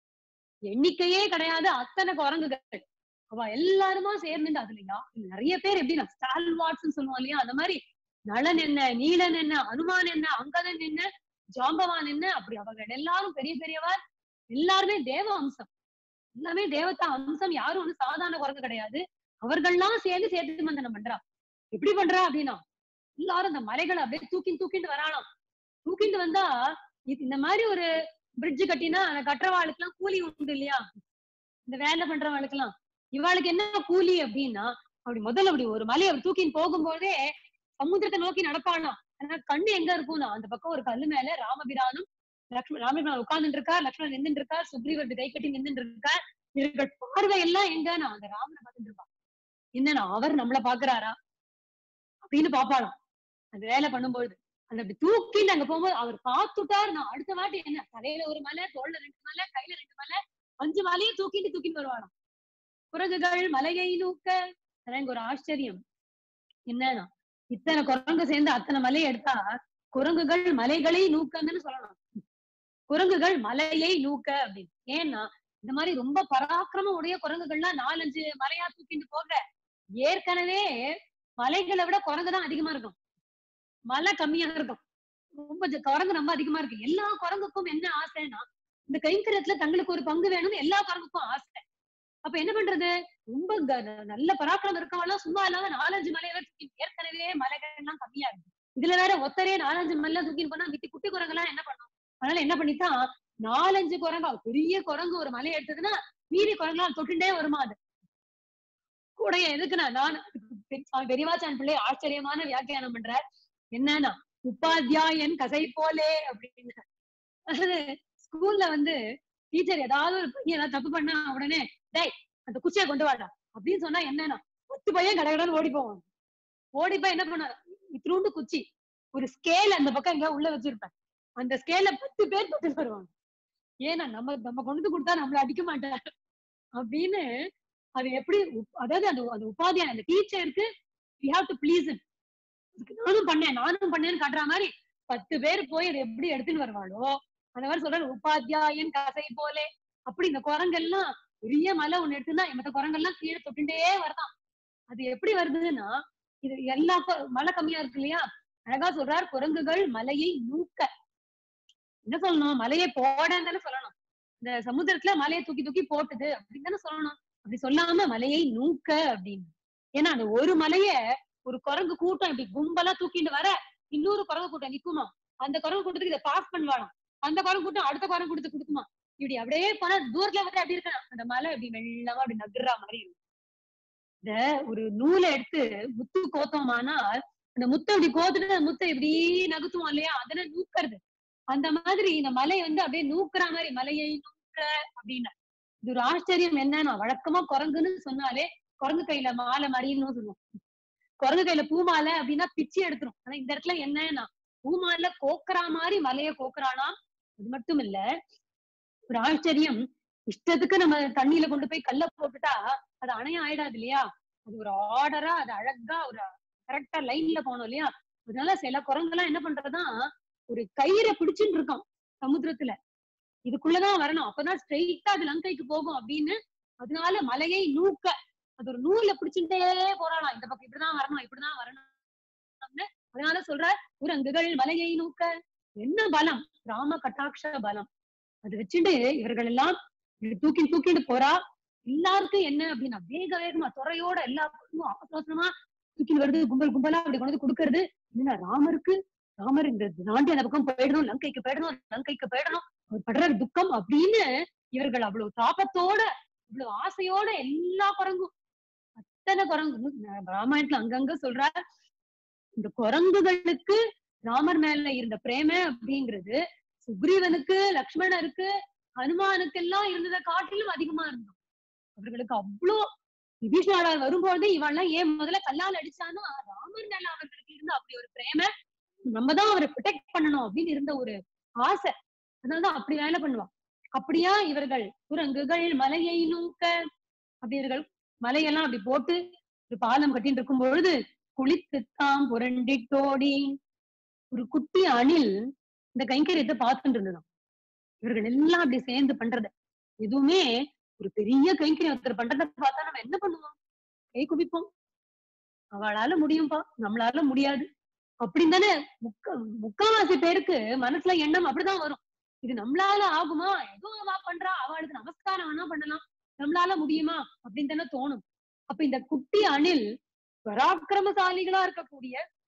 எண்ணிக்கையே கிடையாது அத்தனை குரங்குகள் அவ எல்லாருமா சேர்ந்துட்டு அதுலயா நிறைய பேர் எப்படின்னா ஸ்டால் வாட்ஸ் சொல்லுவோம் இல்லையா அந்த மாதிரி நளன் என்ன நீலன் என்ன அனுமான் என்ன அங்கதன் என்ன ஜாம்பவான் என்ன அப்படி அவர்கள் எல்லாரும் பெரிய பெரியவர் எல்லாருமே தேவ அம்சம் எல்லாமே தேவதா அம்சம் யாரும் ஒண்ணு சாதாரண குரங்கு கிடையாது அவர்கள்லாம் சேர்ந்து சேர்த்து மந்தனம் பண்றா எப்படி பண்றா அப்படின்னா எல்லாரும் அந்த மலைகளை அப்படியே தூக்கி தூக்கிட்டு வரானாம் தூக்கிட்டு வந்தா இது- இந்த மாதிரி ஒரு பிரிட்ஜ் கட்டினா அந்த கட்டுறவாளுக்கு எல்லாம் கூலி உண்டு இல்லையா இந்த வேலை பண்றவாளுக்கு எல்லாம் இவாளுக்கு என்ன கூலி அப்படின்னா அப்படி முதல்ல அப்படி ஒரு மலையை அப்படி தூக்கின்னு போகும்போதே சமுத்திரத்தை நோக்கி நடப்பாளாம் ஆனா கண்ணு எங்க இருக்கும்னா அந்த பக்கம் ஒரு கல்லு மேல ராமபிரானும் லக்ஷ்மண் ராமபிரான் உட்கார்ந்துட்டு இருக்கார் லக்ஷ்மணன் நின்றுட்டு இருக்கார் சுக்ரீவர் இப்படி கை கட்டி நின்றுட்டு இருக்கார் இவர்கள் பார்வை எல்லாம் எங்கன்னா அந்த ராமனை பார்த்துட்டு இருப்பான் என்னன்னா அவர் நம்மள பாக்குறாரா அப்படின்னு பாப்பாளாம் அந்த வேலை பண்ணும்போது அந்த அப்படி தூக்கிட்டு அங்க போகும்போது அவர் பார்த்துட்டார் நான் அடுத்த வாட்டி என்ன தலையில ஒரு மலை தோல்ல ரெண்டு மலை கையில ரெண்டு மலை அஞ்சு மலையும் தூக்கிட்டு தூக்கிட்டு வருவாளாம் குரங்குகள் மலையை நூக்க அதான் இங்க ஒரு ஆச்சரியம் என்னன்னா இத்தனை குரங்கு சேர்ந்து அத்தனை மலையை எடுத்தா குரங்குகள் மலைகளை நூக்கங்கன்னு சொல்லணும் குரங்குகள் மலையை நூக்க அப்படின்னு ஏன்னா இந்த மாதிரி ரொம்ப பராக்கிரமம் உடைய குரங்குகள்லாம் நாலஞ்சு மலையா தூக்கிட்டு போக ஏற்கனவே மலைகளை விட குரங்கு தான் அதிகமா இருக்கும் மலை கம்மியா இருக்கும் ரொம்ப ஜ- குரங்கு ரொம்ப அதிகமா இருக்கு எல்லா குரங்குக்கும் என்ன ஆசைன்னா இந்த கைங்கரியத்துல தங்களுக்கு ஒரு பங்கு வேணும்னு எல்லா குரங்குக்கும் ஆசை அப்ப என்ன பண்றது ரொம்ப க- ந- நல்ல பராக்கிரமம் இருக்கவெல்லாம் சும்மா இல்லாம நாலஞ்சு மலையில தூக்கி ஏற்கனவே மலைகள் எல்லாம் கம்மியா இருக்கு இதுல வேற ஒத்தரே நாலஞ்சு மலை தூக்கிட்டு போனா மித்தி குட்டி குரங்கு எல்லாம் என்ன பண்ணும் அதனால என்ன பண்ணித்தான் நாலஞ்சு குரங்கா பெரிய குரங்கு ஒரு மலையை எடுத்ததுன்னா மீதி குரங்குலாம் தொட்டுட்டே வருமா அது கூடைய எதுக்குன்னா நான் பெ- சுவாமி பெரியவாச்சான் பிள்ளை ஆச்சரியமான வியாக்கியானம் பண்றார் என்னன்னா உபாத்தியாயன் கசை போலே அப்படின்னு அதாவது ஸ்கூல்ல வந்து டீச்சர் ஏதாவது ஒரு பையன் ஏதாவது தப்பு பண்ணா உடனே டேய் அந்த குச்சியை கொண்டு வாடா அப்படின்னு சொன்னா என்னன்னா பத்து பையன் கடகடன்னு ஓடி போவான் ஓடி போய் என்ன பண்ண இத்திரூண்டு குச்சி ஒரு ஸ்கேல் அந்த பக்கம் எங்கேயா உள்ள வச்சிருப்பேன் அந்த ஸ்கேல பத்து பேர் தொட்டு வருவாங்க ஏன்னா நம்ம நம்ம கொண்டு வந்து கொடுத்தா நம்மள அடிக்க மாட்டார் அப்படின்னு அது எப்படி உப்- அதாவது அந்த அந்த உபாதியான அந்த டீச்சருக்கு யூ ஹாவ் டு ப்ளீஸ் நானும் பண்ணேன் நானும் பண்ணேன்னு காட்டுற மாதிரி பத்து பேர் போய் அதை எப்படி எடுத்துன்னு வருவாளோ அந்த மாதிரி சொல்றாரு உபாத்தியாயன் கசை போலே அப்படி இந்த குரங்கெல்லாம் பெரிய மலை ஒண்ணு எடுத்துன்னா மத்த குரங்கெல்லாம் கீழே தொட்டுட்டே வருதாம் அது எப்படி வருதுன்னா இது எல்லா கொ- மழை கம்மியா இருக்கு இல்லையா அழகா சொல்றார் குரங்குகள் மலையை நூக்க என்ன சொல்லணும் மலையை போடன்னு தானே சொல்லணும் இந்த சமுத்திரத்துல மலையை தூக்கி தூக்கி போட்டுது அப்படின்னு தானே சொல்லணும் அப்படி சொல்லாம மலையை நூக்க அப்படின்னு ஏன்னா அந்த ஒரு மலைய ஒரு குரங்கு கூட்டம் இப்படி கும்பலா தூக்கிட்டு வர இன்னொரு குரங்கு கூட்டம் நிக்குமா அந்த குரங்கு கூட்டத்துக்கு இதை பாஸ் பண்ணுவாளாம் அந்த குரங்கு கூட்டம் அடுத்த குரங்கு கூட்டத்துக்கு கொடுக்குமா இப்படி அப்படியே போனா தூரத்துல வந்து அப்படி இருக்கணும் அந்த மலை அப்படி மெல்லமா அப்படி நகர்ற மாதிரி இருக்கும் இந்த ஒரு நூலை எடுத்து முத்து கோத்தோமானால் அந்த முத்தை இப்படி கோத்துட்டு அந்த முத்தை இப்படி நகுத்துவோம் இல்லையா அதனை நூக்கிறது அந்த மாதிரி இந்த மலை வந்து அப்படியே நூக்குற மாதிரி மலையை நூக்க அப்படின்னா இது ஒரு ஆச்சரியம் என்னன்னா வழக்கமா குரங்குன்னு சொன்னாலே குரங்கு கையில மாலை மறியன்னு சொல்லுவோம் குரங்கு கையில பூமாலை அப்படின்னா பிச்சு எடுத்துரும் ஆனா இந்த இடத்துல என்னன்னா பூமாலை கோக்குறா மாதிரி மலைய கோக்குறானா அது மட்டும் இல்ல ஒரு ஆச்சரியம் இஷ்டத்துக்கு நம்ம தண்ணியில கொண்டு போய் கல்ல போட்டுட்டா அது அணையம் ஆயிடாது இல்லையா அது ஒரு ஆர்டரா அது அழகா ஒரு கரெக்டா லைன்ல போகணும் இல்லையா அதனால சில குரங்கெல்லாம் என்ன பண்றதுதான் ஒரு கயிறை பிடிச்சுட்டு இருக்கான் சமுத்திரத்துல இதுக்குள்ளதான் வரணும் அப்பதான் ஸ்ட்ரெயிட்டா அது லங்கைக்கு போகும் அப்படின்னு அதனால மலையை நூக்க அது ஒரு நூல்ல பிடிச்சுட்டே போறாளாம் இந்த பக்கம் இப்படிதான் வரணும் இப்படிதான் வரணும் அதனால சொல்ற குரங்குகள் மலையை நூக்க என்ன பலம் ராம கட்டாட்ச பலம் அது வச்சுட்டு இவர்கள் எல்லாம் இப்படி தூக்கி தூக்கிட்டு போறா எல்லாருக்கும் என்ன அப்படின்னா வேக வேகமா துறையோட எல்லா பக்கமும் அவசர அவசரமா தூக்கிட்டு வருது கும்பல் கும்பலா அப்படி கொண்டு வந்து கொடுக்கறது என்ன ராமருக்கு ராமர் இந்த தாண்டி அந்த பக்கம் போயிடணும் லங்கைக்கு போயிடணும் லங்கைக்கு போயிடணும் அவர் படுற துக்கம் அப்படின்னு இவர்கள் அவ்வளவு தாபத்தோட இவ்வளவு ஆசையோட எல்லா குரங்கும் அத்தனை குரங்கு ராமாயணத்துல அங்கங்க சொல்றார் இந்த குரங்குகளுக்கு ராமர் மேல இருந்த பிரேம அப்படிங்கிறது சுக்ரீவனுக்கு லக்ஷ்மணருக்கு ஹனுமானுக்கு எல்லாம் இருந்ததை காட்டிலும் அதிகமா இருந்தோம் அவர்களுக்கு அவ்வளோ விபீஷணாளர் வரும்போது இவெல்லாம் ஏன் முதல்ல கல்லால் அடிச்சானா ராமர் மேல அவர்களுக்கு இருந்த அப்படி ஒரு பிரேம நம்ம தான் அவரை ப்ரொடெக்ட் பண்ணணும் அப்படின்னு இருந்த ஒரு ஆசை அதனாலதான் அப்படி வேலை பண்ணுவான் அப்படியா இவர்கள் குரங்குகள் மலையை நூக்க அப்படி இவர்கள் மலையெல்லாம் அப்படி போட்டு ஒரு பாலம் கட்டிட்டு இருக்கும் பொழுது குளித்துத்தாம் புரண்டிட்டோடி ஒரு குட்டி அணில் இந்த கைங்கரியத்தை பார்த்துட்டு இருந்ததாம் இவர்கள் எல்லாம் அப்படி சேர்ந்து பண்றது எதுவுமே ஒரு பெரிய கைங்கரியம் ஒருத்தர் பண்றத பார்த்தா நம்ம என்ன பண்ணுவோம் கை குவிப்போம் அவளால முடியும்பா நம்மளால முடியாது அப்படின்னு தானே முக்க முக்காவாசி பேருக்கு மனசுல எண்ணம் அப்படிதான் வரும் இது நம்மளால ஆகுமா ஏதோ அவ பண்றா அவளுக்கு நமஸ்காரம் வேணா பண்ணலாம் நம்மளால முடியுமா அப்படின்னு தானே தோணும் அப்ப இந்த குட்டி அணில் பராக்கிரமசாலிகளா இருக்கக்கூடிய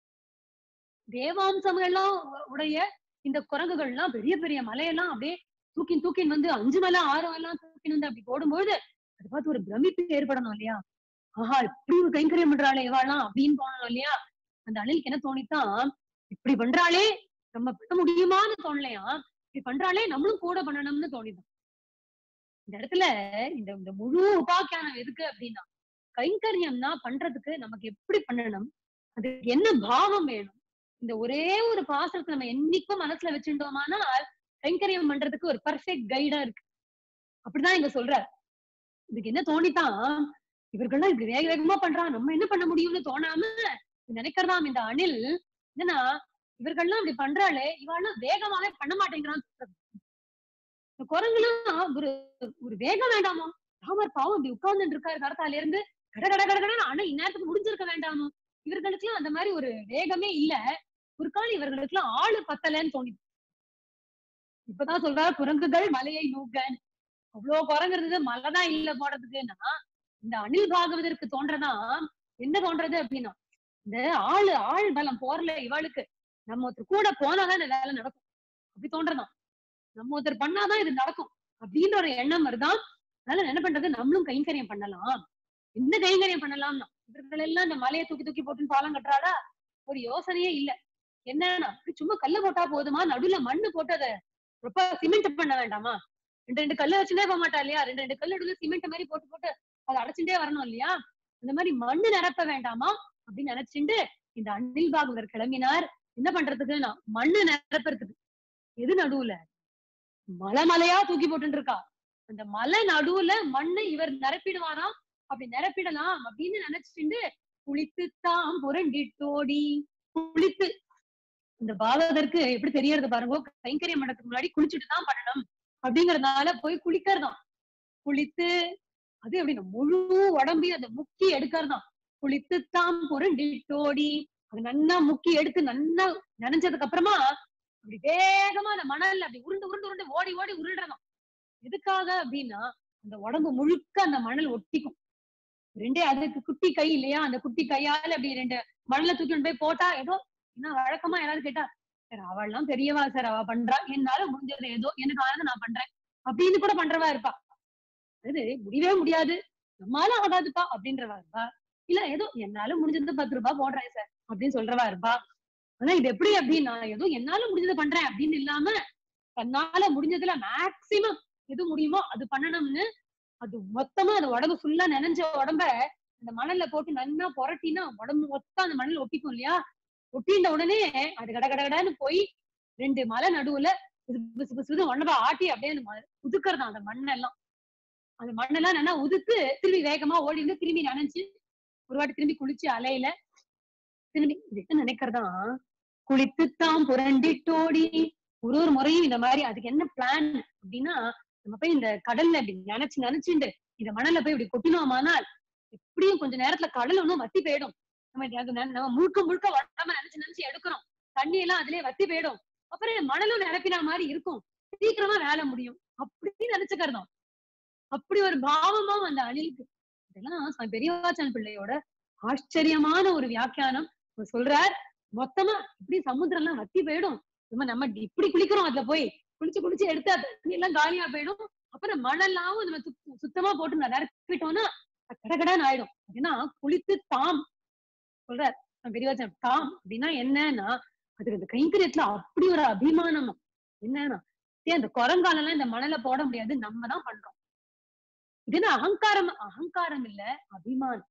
தேவாம்சங்கள்லாம் உடைய இந்த குரங்குகள்லாம் பெரிய பெரிய மலையெல்லாம் அப்படியே தூக்கி தூக்கின்னு வந்து அஞ்சு மலை ஆறு எல்லாம் தூக்கின்னு வந்து அப்படி போடும்போது அதை பார்த்து ஒரு பிரமிப்பு ஏற்படணும் இல்லையா ஆஹா இப்படி ஒரு கைங்கரியம் பண்றாளே இவாளாம் அப்படின்னு தோணணும் இல்லையா அந்த அணிலுக்கு என்ன தோணித்தான் இப்படி பண்றாளே நம்ம பண்ண முடியுமான்னு தோணலையா இப்படி பண்றாளே நம்மளும் கூட பண்ணணும்னு தோணிதான் இந்த இடத்துல இந்த இந்த முழு உபாக்கியானம் எதுக்கு அப்படின்னா கைங்கரியம்னா பண்றதுக்கு நமக்கு எப்படி பண்ணணும் அதுக்கு என்ன பாவம் வேணும் இந்த ஒரே ஒரு பாசனத்தை நம்ம என்னைக்கும் மனசுல வச்சுட்டோமானால் கைங்கரியம் பண்றதுக்கு ஒரு பர்ஃபெக்ட் கைடா இருக்கு அப்படிதான் இங்க சொல்ற இதுக்கு என்ன தோணித்தான் இவர்கள்லாம் இப்படி வேக வேகமா பண்றான் நம்ம என்ன பண்ண முடியும்னு தோணாம நினைக்கிறதாம் இந்த அணில் என்னன்னா இவர்கள்லாம் இப்படி பண்றாளே இவாள்லாம் வேகமாவே பண்ண மாட்டேங்கிறான்னு சொல்றது. இந்த குரங்குலாம் ஒரு ஒரு வேகம் வேண்டாமோ ராமர் பாவம் இப்படி உட்கார்ந்துட்டு இருக்காரு கரத்தால இருந்து கட கட கட கடன்னு ஆனா இந்நேரத்துக்கு முடிஞ்சிருக்க வேண்டாமோ இவர்களுக்கெல்லாம் அந்த மாதிரி ஒரு வேகமே இல்ல ஒரு கால் இவர்களுக்கெல்லாம் ஆளு பத்தலன்னு தோணுது இப்பதான் சொல்றாரு குரங்குகள் மலையை நூக்க அவ்வளவு குரங்கு இருந்தது மலைதான் இல்ல போடுறதுக்குன்னா இந்த அணில் பாகவதற்கு தோன்றதா என்ன தோன்றது அப்படின்னா இந்த ஆளு ஆள் பலம் போர்ல இவாளுக்கு நம்ம ஒருத்தர் கூட போனாதான் இந்த வேலை நடக்கும் அப்படி தோன்றதான் நம்ம ஒருத்தர் பண்ணாதான் இது நடக்கும் அப்படின்ற ஒரு எண்ணம் வருதான் அதனால என்ன பண்றது நம்மளும் கைங்கரியம் பண்ணலாம் என்ன கைங்கரியம் பண்ணலாம்னா இவர்கள் எல்லாம் இந்த மலையை தூக்கி தூக்கி போட்டு பாலம் கட்டுறாடா ஒரு யோசனையே இல்ல என்னன்னா அப்படி சும்மா கல்ல போட்டா போதுமா நடுவுல மண்ணு போட்டு அதை ரொம்ப சிமெண்ட் பண்ண வேண்டாமா ரெண்டு ரெண்டு கல்லு வச்சுட்டே போக மாட்டா இல்லையா ரெண்டு ரெண்டு கல்லு நடுவுல சிமெண்ட் மாதிரி போட்டு போட்டு அதை அடைச்சுட்டே வரணும் இல்லையா அந்த மாதிரி மண்ணு நிரப்ப வேண்டாமா அப்படின்னு நினைச்சுட்டு இந்த அனில் பாகவதர் கிளம்பினார் என்ன பண்றதுக்கு நான் மண்ணு நிரப்புறதுக்கு எது நடுவுல மலை மலையா தூக்கி போட்டுட்டு இருக்கா அந்த மலை நடுவுல மண்ணை இவர் நிரப்பிடுவாராம் அப்படி நிரப்பிடலாம் அப்படின்னு நினைச்சுட்டு குளித்து தாம் புரண்டிட்டோடி குளித்து இந்த பாகவதற்கு எப்படி தெரியறது பாருங்க கைங்கரியம் பண்ணதுக்கு முன்னாடி குளிச்சுட்டு தான் பண்ணணும் அப்படிங்கறதுனால போய் குளிக்கிறதாம் குளித்து அது எப்படின்னா முழு உடம்பையும் அந்த முக்கி எடுக்கிறதாம் குளித்து தாம் புரண்டிட்டோடி அது நன்னா முக்கி எடுத்து நன்னா நனைஞ்சதுக்கு அப்புறமா அப்படி வேகமா அந்த மணல்ல அப்படி உருண்டு உருண்டு உருண்டு ஓடி ஓடி உருள்றதாம் எதுக்காக அப்படின்னா அந்த உடம்பு முழுக்க அந்த மணல் ஒட்டிக்கும் ரெண்டே அதுக்கு குட்டி கை இல்லையா அந்த குட்டி கையால அப்படி ரெண்டு மணல தூக்கிட்டு போய் போட்டா ஏதோ என்ன வழக்கமா யாராவது கேட்டா சார் அவள்லாம் பெரியவா சார் அவ பண்றா என்னால முடிஞ்சது ஏதோ எனக்கு ஆனது நான் பண்றேன் அப்படின்னு கூட பண்றவா இருப்பா அது முடியவே முடியாது நம்மளால ஆகாதுப்பா அப்படின்றவா இருப்பா இல்ல ஏதோ என்னால முடிஞ்சது பத்து ரூபாய் போடுறேன் சார் அப்படின்னு சொல்றவா இருப்பா ஆனா இது எப்படி அப்படின்னா ஏதோ என்னால முடிஞ்சது பண்றேன் அப்படின்னு இல்லாம தன்னால முடிஞ்சதுல மேக்சிமம் எது முடியுமோ அது பண்ணணும்னு அது மொத்தமா அந்த உடம்பு ஃபுல்லா நனைஞ்ச உடம்ப அந்த மணல்ல போட்டு நன்னா புரட்டினா உடம்பு மொத்தம் அந்த மணல் ஒட்டிக்கும் இல்லையா ஒட்டின உடனே அது கட கட கடன்னு போய் ரெண்டு மலை நடுவுல பிசு பிசு பிசுன்னு உடம்ப ஆட்டி அப்படியே அந்த ம- உதுக்கறதாம் அந்த மண்ணெல்லாம் அந்த மண்ணெல்லாம் நல்லா உதுத்து திரும்பி வேகமா ஓடி வந்து திரும்பி நனைஞ்சு ஒரு வாட்டி திரும்பி குளிச்சு அலையில திரும்பி இது என்ன நினைக்கிறதா குளித்துத்தான் புரண்டிட்டோடி ஒரு ஒரு முறையும் இந்த மாதிரி அதுக்கு என்ன பிளான் அப்படின்னா நம்ம போய் இந்த கடல்ல இப்படி நினைச்சு நினைச்சுண்டு இந்த மணல்ல போய் இப்படி கொட்டினோமானால் எப்படியும் கொஞ்ச நேரத்துல கடல் ஒண்ணும் வத்தி போயிடும் நம்ம இது- அது ந- நம்ம முழுக்க முழுக்க உடம்ப நினைச்சு நினைச்சு எடுக்கிறோம் தண்ணி எல்லாம் அதுலயே வத்தி போயிடும் அப்புறம் மணலும் நிரப்பின மாதிரி இருக்கும் சீக்கிரமா வேலை முடியும் அப்படி நினைச்சுக்கிறதும் அப்படி ஒரு பாவமா அந்த அணிலுக்கு இதெல்லாம் சுவாமி பெரியவாச்சன் பிள்ளையோட ஆச்சரியமான ஒரு வியாக்கியானம் அவர் சொல்றார் மொத்தமா இப்படி சமுத்திரம் எல்லாம் வத்தி போயிடும் நம்ம நம்ம இப்படி குளிக்கிறோம் அதுல போய் குளிச்சு குளிச்சு எடுத்தா தண்ணி எல்லாம் காலியா போயிடும் அப்புறம் மணல்லாம் நம்ம சுத்- சுத்தமா போட்டு நிரப்பிட்டோம்னா கடகடான்னு ஆயிடும் அப்படின்னா குளித்து தாம் சொல்ற பெரியவாச்சன் தாம் அப்படின்னா என்னன்னா அதுக்கு அந்த கைங்கரியத்துல அப்படி ஒரு அபிமானம் என்னன்னா ஏன் அந்த குரங்காலெல்லாம் இந்த மணலை போட முடியாது நம்ம தான் பண்றோம் இது என்ன அகங்காரம் அகங்காரம் இல்ல அபிமானம்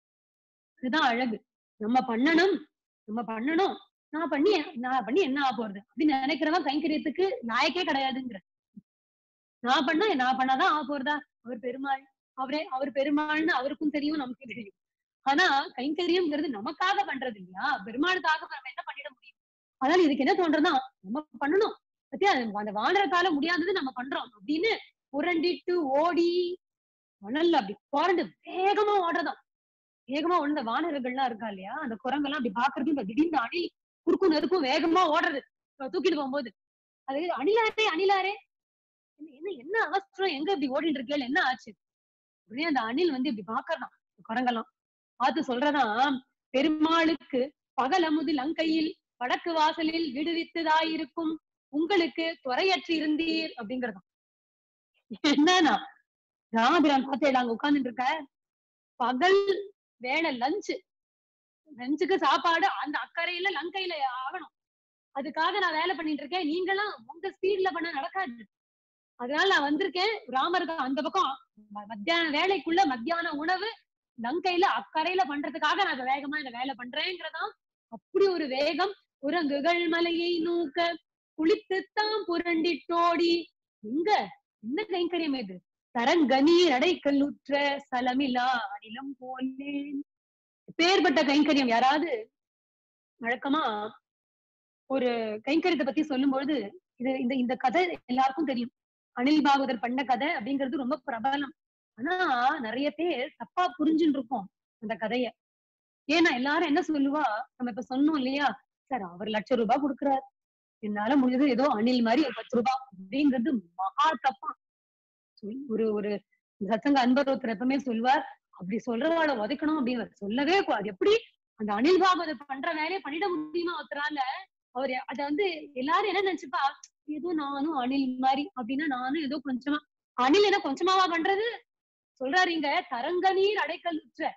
இதுதான் அழகு நம்ம பண்ணணும் நம்ம பண்ணணும் நான் பண்ணி நான் பண்ணி என்ன ஆக போறது அப்படின்னு நினைக்கிறவன் கைங்கரியத்துக்கு நாயக்கே கிடையாதுங்கிற நான் பண்ணா நான் பண்ணாதான் ஆக போறதா அவர் பெருமாள் அவரே அவர் பெருமாள்னு அவருக்கும் தெரியும் நமக்கும் தெரியும் ஆனா கைங்கரியம்ங்கிறது நமக்காக பண்றது இல்லையா பெருமாளுக்காக நம்ம என்ன பண்ணிட முடியும் அதனால இதுக்கு என்ன தோன்றதுன்னா நம்ம பண்ணணும் பத்தியா அது அந்த வானர காலம் முடியாதது நம்ம பண்றோம் அப்படின்னு புரண்டிட்டு ஓடி மணல்ல அப்படி புரண்டு வேகமா ஓடுறதாம் வேகமா ஓடுன வானரங்கள்லாம் இருக்கா இல்லையா அந்த குரங்கெல்லாம் அப்படி பாக்குறது இந்த திடீர்னு அணில் குறுக்கும் நெருக்கும் வேகமா ஓடுறது அஹ் தூக்கிட்டு போகும்போது அது அணிலாரே அணிலாரே என்ன என்ன என்ன அவசரம் எங்க இப்படி ஓடிட்டு இருக்கல என்ன ஆச்சு உடனே அந்த அணில் வந்து இப்படி பாக்குறதாம் குரங்கெல்லாம் பார்த்து சொல்றதாம் பெருமாளுக்கு பகல் அமுது லங்கையில் வடக்கு வாசலில் விடுவித்ததாயிருக்கும் உங்களுக்கு துறையற்று இருந்தீர் அப்படிங்கறதாம் என்னன்னா ராமபிரான் பார்த்தேடா அங்க உட்கார்ந்துட்டு இருக்க பகல் வேலை லஞ்ச் லஞ்சுக்கு சாப்பாடு அந்த அக்கறையில லங்கையில ஆகணும் அதுக்காக நான் வேலை பண்ணிட்டு இருக்கேன் நீங்களாம் உங்க ஸ்பீட்ல பண்ண நடக்காது அதனால நான் வந்திருக்கேன் ராமருக்கு அந்த பக்கம் ம- மத்தியான வேலைக்குள்ள மத்தியான உணவு லங்கையில அக்கறையில பண்றதுக்காக நான் இதை வேகமா இந்த வேலை பண்றேங்கிறதாம் அப்படி ஒரு வேகம் குரங்குகள் மலையை நூக்க குளித்துத்தான் புரண்டிட்டோடி இங்க என்ன கைங்கரியம் இது தரங்கனீர் அடைக்கல்லுற்ற சலமிலா அனிலம் போலேன் பேர்பட்ட கைங்கரியம் யாராவது வழக்கமா ஒரு கைங்கரியத்தை பத்தி சொல்லும்பொழுது இது இந்த இந்த கதை எல்லாருக்கும் தெரியும் அனில் பாகவதர் பண்ண கதை அப்படிங்கிறது ரொம்ப பிரபலம் ஆனா நிறைய பேர் தப்பா புரிஞ்சுட்டு இருக்கோம் அந்த கதைய ஏன்னா எல்லாரும் என்ன சொல்லுவா நம்ம இப்ப சொன்னோம் இல்லையா சார் அவர் லட்சம் ரூபாய் கொடுக்குறாரு என்னால முடிஞ்சது ஏதோ அணில் மாதிரி ஒரு பத்து ரூபாய் அப்படிங்கிறது மகா தப்பா சொல்- ஒரு ஒரு சத்தங்க அன்பர் ஒருத்தர் எப்பவுமே சொல்வார் அப்படி சொல்றவாட உதைக்கணும் அப்படின்னு சொல்லவே கூடாது எப்படி அந்த அனில் பாகவதர் பண்ற வேலையை பண்ணிட முடியுமா ஒருத்தரால அவர் அத வந்து எல்லாரும் என்ன நினைச்சுப்பா ஏதோ நானும் அணில் மாதிரி அப்படின்னா நானும் ஏதோ கொஞ்சமா அணில் என்ன கொஞ்சமாவா பண்றது சொல்றாரு இங்க தரங்க நீர் அடைக்கலுற்ற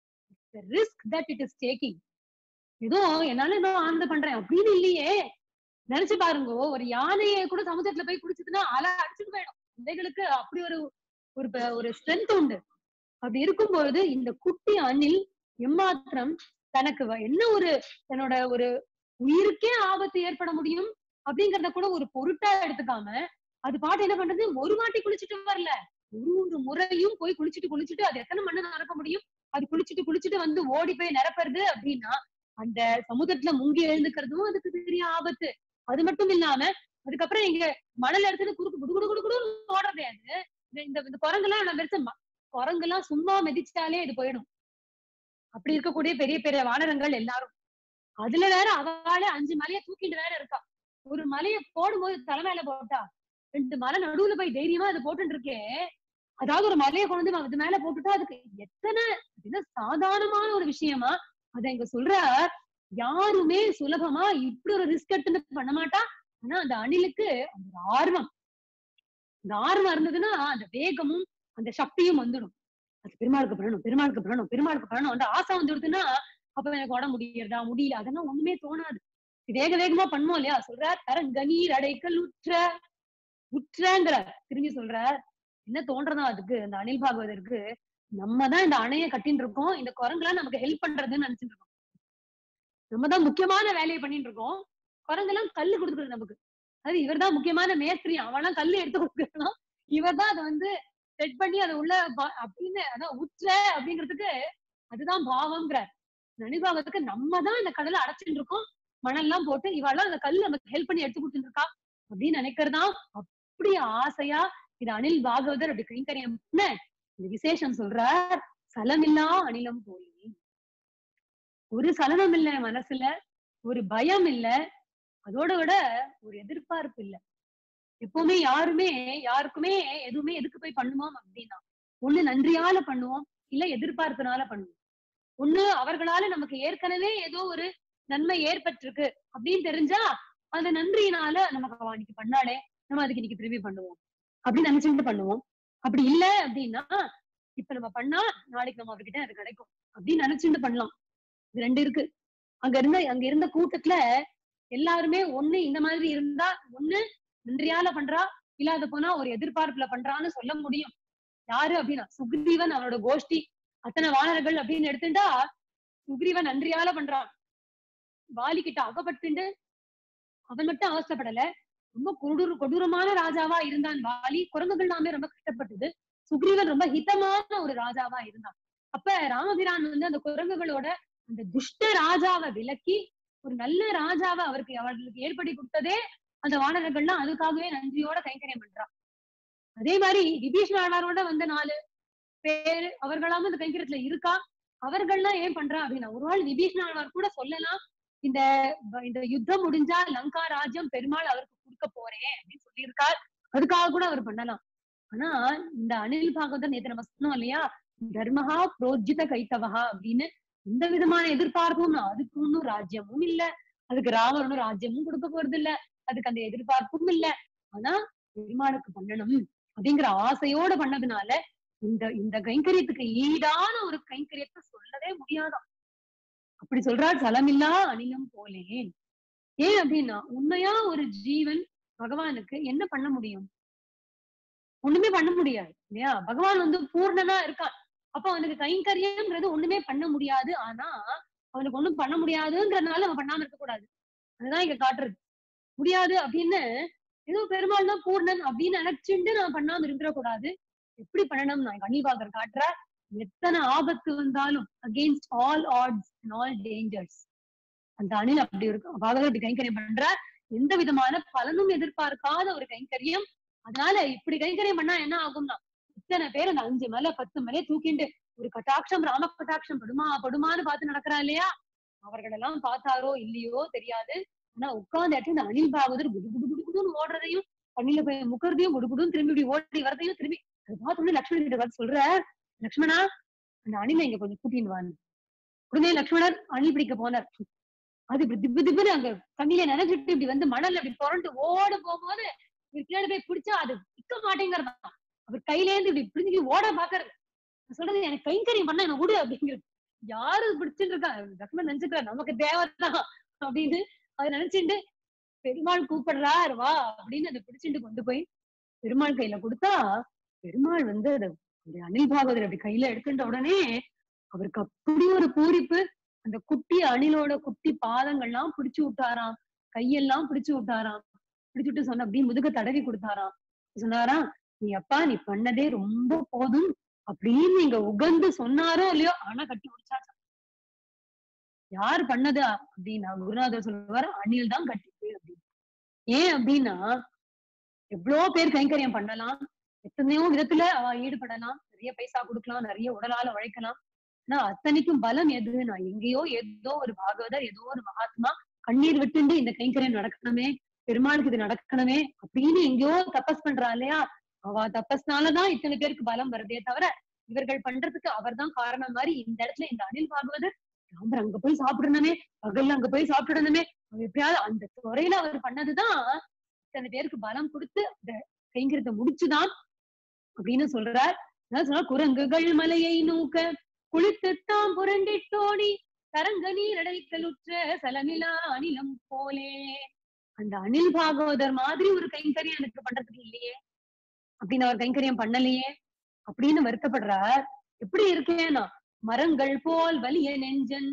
risk that it is taking ஏதோ என்னால ஏதோ ஆனந்த பண்றேன் அப்படின்னு இல்லையே நினைச்சு பாருங்க ஒரு யானையை கூட சமுத்திரத்துல போய் குடிச்சதுன்னா அலை அடிச்சுட்டு போயிடும் குழந்தைகளுக்கு அப்படி ஒரு ஒரு ப- ஒரு ஸ்ட்ரென்த் உண்டு அப்படி இருக்கும்பொழுது இந்த குட்டி அணில் எம்மாத்திரம் தனக்கு வ- என்ன ஒரு தன்னோட ஒரு உயிருக்கே ஆபத்து ஏற்பட முடியும் அப்படிங்கறத கூட ஒரு பொருட்டா எடுத்துக்காம அது பாட்டு என்ன பண்றது ஒரு வாட்டி குளிச்சுட்டு வரல ஒரு ஒரு முறையும் போய் குளிச்சுட்டு குளிச்சுட்டு அது எத்தனை மண்ணு நிரப்ப முடியும் அது குளிச்சுட்டு குளிச்சுட்டு வந்து ஓடி போய் நிரப்புறது அப்படின்னா அந்த சமுத்திரத்துல முங்கி எழுந்துக்கிறதும் அதுக்கு பெரிய ஆபத்து அது மட்டும் இல்லாம அதுக்கப்புறம் இங்க மணல் எடுத்துட்டு குறுக்கு குடு குடு குடு குடுன்னு ஓடுறதே அது இந்த- இந்த இந்த குரங்குலாம் நான் பெருசா ம- குரங்குலாம் சும்மா மிதிச்சிட்டாலே இது போயிடும் அப்படி இருக்கக்கூடிய பெரிய பெரிய வானரங்கள் எல்லாரும் அதுல வேற அவளால அஞ்சு மலைய தூக்கிட்டு வேற இருக்கா ஒரு மலைய போடும்போது தலை மேல போட்டா ரெண்டு மலை நடுவுல போய் தைரியமா அது போட்டுட்டு இருக்கே அதாவது ஒரு மலையை கொண்டு வந்து அது மேல போட்டுட்டா அதுக்கு எத்தனை அது என்ன சாதாரணமான ஒரு விஷயமா அத இங்க சொல்ற யாருமே சுலபமா இப்படி ஒரு ரிஸ்க் எடுத்து பண்ண மாட்டா ஆனா அந்த அணிலுக்கு அந்த ஒரு ஆர்வம் அந்த ஆர்வம் இருந்ததுன்னா அந்த வேகமும் அந்த சக்தியும் வந்துடும் அது பெருமாளுக்கு பண்ணணும் பெருமாளுக்கு பண்ணணும் பெருமாளுக்கு பண்ணணும் அந்த ஆசை வந்துடுதுன்னா அப்ப எனக்கு உடம்பு முடியறதா முடியல அதெல்லாம் ஒண்ணுமே தோணாது வேக வேகமா பண்ணுவோம் இல்லையா சொல்ற தரங்கநீர் அடைக்கல் உற்ற உற்றங்கிற திரும்பி சொல்ற என்ன தோன்றதா அதுக்கு அந்த அனில் பாகவதற்கு நம்ம தான் இந்த அணைய கட்டின்னு இருக்கோம் இந்த குரங்குலாம் நமக்கு ஹெல்ப் பண்றதுன்னு நினைச்சிட்டு இருக்கோம் நம்ம தான் முக்கியமான வேலையை பண்ணிட்டு இருக்கோம் குரங்கெல்லாம் கல்லு கொடுக்குறது நமக்கு அது இவர்தான் முக்கியமான மேஸ்திரி அவன்லாம் கல்லு எடுத்து கொடுக்கணும் இவர் தான் அதை வந்து செட் பண்ணி அதை உள்ள பா- அப்படின்னு அதான் உற்ற அப்படிங்கிறதுக்கு அதுதான் பாவம்ங்கிறார் நனிபாவத்துக்கு நம்ம தான் இந்த கடலை அடைச்சிட்டு இருக்கோம் மணல்லாம் போட்டு இவாள்லாம் அந்த கல்லு நமக்கு ஹெல்ப் பண்ணி எடுத்து கொடுத்துட்டு இருக்கா அப்படின்னு நினைக்கிறதா அப்படி ஆசையா இது அனில் பாகவதர் அப்படி கைங்கரியம் பண்ண இந்த விசேஷம் சொல்றார் சலமில்லா அனிலம் போலி ஒரு சலனம் இல்ல மனசுல ஒரு பயம் இல்ல அதோட விட ஒரு எதிர்பார்ப்பு இல்ல எப்பவுமே யாருமே யாருக்குமே எதுவுமே எதுக்கு போய் பண்ணுவோம் அப்படின்னா ஒண்ணு நன்றியால பண்ணுவோம் இல்ல எதிர்பார்ப்புனால பண்ணுவோம் ஒண்ணு அவர்களால நமக்கு ஏற்கனவே ஏதோ ஒரு நன்மை ஏற்பட்டிருக்கு அப்படின்னு தெரிஞ்சா அந்த நன்றியினால நமக்கு அவ அன்னைக்கு பண்ணாலே நம்ம அதுக்கு இன்னைக்கு திரும்பி பண்ணுவோம் அப்படி நினைச்சுட்டு பண்ணுவோம் அப்படி இல்ல அப்படின்னா இப்ப நம்ம பண்ணா நாளைக்கு நம்ம அவர்கிட்ட அது கிடைக்கும் அப்படின்னு நினைச்சுட்டு பண்ணலாம் இது ரெண்டு இருக்கு அங்க இருந்த அங்க இருந்த கூட்டத்துல எல்லாருமே ஒண்ணு இந்த மாதிரி இருந்தா ஒண்ணு நன்றியால பண்றா இல்லாத போனா ஒரு எதிர்பார்ப்புல பண்றான்னு சொல்ல முடியும் யாரு அப்படின்னா சுக்ரீவன் அவனோட கோஷ்டி அத்தனை வானர்கள் அப்படின்னு எடுத்துட்டா சுக்ரீவன் நன்றியால பண்றான் வாலி கிட்ட அகப்பட்டுண்டு அவன் மட்டும் அவஸ்தைப்படல ரொம்ப கொடூர கொடூரமான ராஜாவா இருந்தான் வாலி குரங்குகள் எல்லாமே ரொம்ப கஷ்டப்பட்டது சுக்ரீவன் ரொம்ப ஹிதமான ஒரு ராஜாவா இருந்தான் அப்ப ராமபிரான் வந்து அந்த குரங்குகளோட அந்த துஷ்ட ராஜாவை விலக்கி ஒரு நல்ல ராஜாவை அவருக்கு அவர்களுக்கு ஏற்படுத்தி கொடுத்ததே அந்த வானரங்கள்லாம் அதுக்காகவே நன்றியோட கைங்கரியம் பண்றான் அதே மாதிரி விபீஷ்ணாரோட வந்த நாலு பேரு அவர்களாம இந்த கைங்கரியத்துல இருக்கா அவர்கள்லாம் ஏன் பண்றா அப்படின்னா ஒரு நாள் விபீஷ்ணாழ்வார் கூட சொல்லலாம் இந்த ப- இந்த யுத்தம் முடிஞ்சா லங்கா ராஜ்யம் பெருமாள் அவருக்கு கொடுக்க போறேன் அப்படின்னு சொல்லியிருக்கார் அதுக்காக கூட அவர் பண்ணலாம் ஆனா இந்த அனில் பாகவதர் நேத்து நம்ம சொன்னோம் இல்லையா தர்மஹா புரோஜித கைத்தவஹா அப்படின்னு எந்த விதமான எதிர்பார்ப்பும் அதுக்கு ஒன்னும் ராஜ்யமும் இல்ல அதுக்கு ராமர் ஒன்னும் ராஜ்யமும் கொடுக்க போறது இல்ல அதுக்கு அந்த எதிர்பார்ப்பும் இல்ல ஆனா பெருமாளுக்கு பண்ணணும் அப்படிங்கிற ஆசையோட பண்ணதுனால இந்த இந்த கைங்கரியத்துக்கு ஈடான ஒரு கைங்கரியத்தை சொல்லவே முடியாதாம் அப்படி சொல்றார் சலமில்லா அணிலம் போலேன் ஏன் அப்படின்னா உண்மையா ஒரு ஜீவன் பகவானுக்கு என்ன பண்ண முடியும் ஒண்ணுமே பண்ண முடியாது இல்லையா பகவான் வந்து பூர்ணனா இருக்கான் அப்ப அவனுக்கு கைங்கரியம்ன்றது ஒண்ணுமே பண்ண முடியாது ஆனா அவனுக்கு ஒண்ணும் பண்ண முடியாதுன்றதுனால அவன் பண்ணாம இருக்க கூடாது அதுதான் இங்க காட்டுறது முடியாது அப்படின்னு ஏதோ பெருமாள் தான் பூர்ணன் அப்படின்னு நினைச்சுட்டு நான் பண்ணாம இருந்துடக்கூடாது எப்படி பண்ணணும் நான் அணிவாகர் காட்டுற எத்தனை ஆபத்து வந்தாலும் against all odds and all dangers அந்த அணில் அப்படி இருக்கும் பாகவதர் அப்படி கைங்கரியம் பண்ற எந்த விதமான பலனும் எதிர்பார்க்காத ஒரு கைங்கரியம் அதனால இப்படி கைங்கரியம் பண்ணா என்ன ஆகும்னா இத்தனை பேர் அந்த அஞ்சு மேல பத்து மேலே தூக்கிண்டு ஒரு கட்டாட்சம் ராம கட்டாட்சம் படுமா படுமான்னு பார்த்து நடக்கிறா இல்லையா அவர்கள் எல்லாம் பார்த்தாரோ இல்லையோ தெரியாது ஆனா உட்கார்ந்த இடத்துல இந்த அணில் பாகவதர் குடு குடு குடு குடுன்னு ஓடுறதையும் தண்ணியில போய் முக்கறதையும் குடு குடுன்னு திரும்பி இப்படி ஓடி வரதையும் திரும்பி அதை பார்த்தோன்னே லக்ஷ்மணன் கிட்ட பார்த்து சொல்ற லக்ஷ்மணா அந்த அணிலை இங்க கொஞ்சம் கூட்டின்னு வான்னு உடனே லக்ஷ்மணர் அணில் பிடிக்க போனார் அது இப்படி திப்பு திப்புன்னு அங்க தண்ணியில நினைச்சிட்டு இப்படி வந்து மணல்ல இப்படி புரண்டு ஓட போகும்போது இவர் கீழே போய் பிடிச்சா அது நிக்க மாட்டேங்கிறதா அவர் கையில இருந்து இப்படி பிடிஞ்சு ஓட பாக்குறது நான் சொல்றது எனக்கு கைங்கரியம் பண்ண என்ன விடு அப்படிங்கிறது யாரு பிடிச்சிட்டு இருக்கா லக்ஷ்மணன் நினைச்சுக்கிறார் நமக்கு தேவைதான் அப்படின்னு அதை நினைச்சுட்டு பெருமாள் கூப்பிடுறார் வா அப்படின்னு அதை பிடிச்சிட்டு கொண்டு போய் பெருமாள் கையில கொடுத்தா பெருமாள் வந்து அதை அந்த அனில் பாகவதர் அப்படி கையில எடுத்துட்ட உடனே அவருக்கு அப்படி ஒரு பூரிப்பு அந்த குட்டி அணிலோட குட்டி பாதங்கள்லாம் பிடிச்சு விட்டாராம் கையெல்லாம் பிடிச்சு விட்டாராம் பிடிச்சுட்டு சொன்ன அப்படியே முதுக தடவி கொடுத்தாராம் சொன்னாராம் நீ அப்பா நீ பண்ணதே ரொம்ப போதும் அப்படின்னு நீங்க உகந்து சொன்னாரோ இல்லையோ ஆனா கட்டி முடிச்சாச்சு யார் பண்ணது அப்படின்னா குருநாதர் சொல்லுவார் அணில் தான் கட்டிச்சு அப்படின்னு ஏன் அப்படின்னா எவ்வளோ பேர் கைங்கரியம் பண்ணலாம் எத்தனையோ விதத்துல அவ ஈடுபடலாம் நிறைய பைசா கொடுக்கலாம் நிறைய உடலால உழைக்கலாம் ஆனா அத்தனைக்கும் பலம் எது நான் எங்கேயோ ஏதோ ஒரு பாகவதர் ஏதோ ஒரு மகாத்மா கண்ணீர் விட்டுண்டு இந்த கைங்கரியம் நடக்கணுமே பெருமாளுக்கு இது நடக்கணுமே அப்படின்னு எங்கேயோ தபஸ் பண்றா இல்லையா அவ தபஸ்னாலதான் இத்தனை பேருக்கு பலம் வருதே தவிர இவர்கள் பண்றதுக்கு அவர்தான் காரணம் மாதிரி இந்த இடத்துல இந்த அனில் பாகவதர் ராமர் அங்க போய் சாப்பிடணுமே பகல்ல அங்க போய் சாப்பிடணுமே அவர் எப்படியாவது அந்த துறையில அவர் பண்ணதுதான் இத்தனை பேருக்கு பலம் கொடுத்து இந்த கைங்கரியத்தை முடிச்சுதான் அப்படின்னு சொல்றார் அதான் சொல்றார் குரங்குகள் மலையை நூக்க குளித்துத்தாம் புரண்டிட்டோடி தரங்க நீரடைக்கலுற்ற சலமிலா அனிலம் போலே அந்த அனில் பாகவதர் மாதிரி ஒரு கைங்கரியம் எனக்கு பண்றதுக்கு இல்லையே அப்படின்னு அவர் கைங்கரியம் பண்ணலையே அப்படின்னு வருத்தப்படுறார் எப்படி இருக்கேனா மரங்கள் போல் வலிய நெஞ்சன்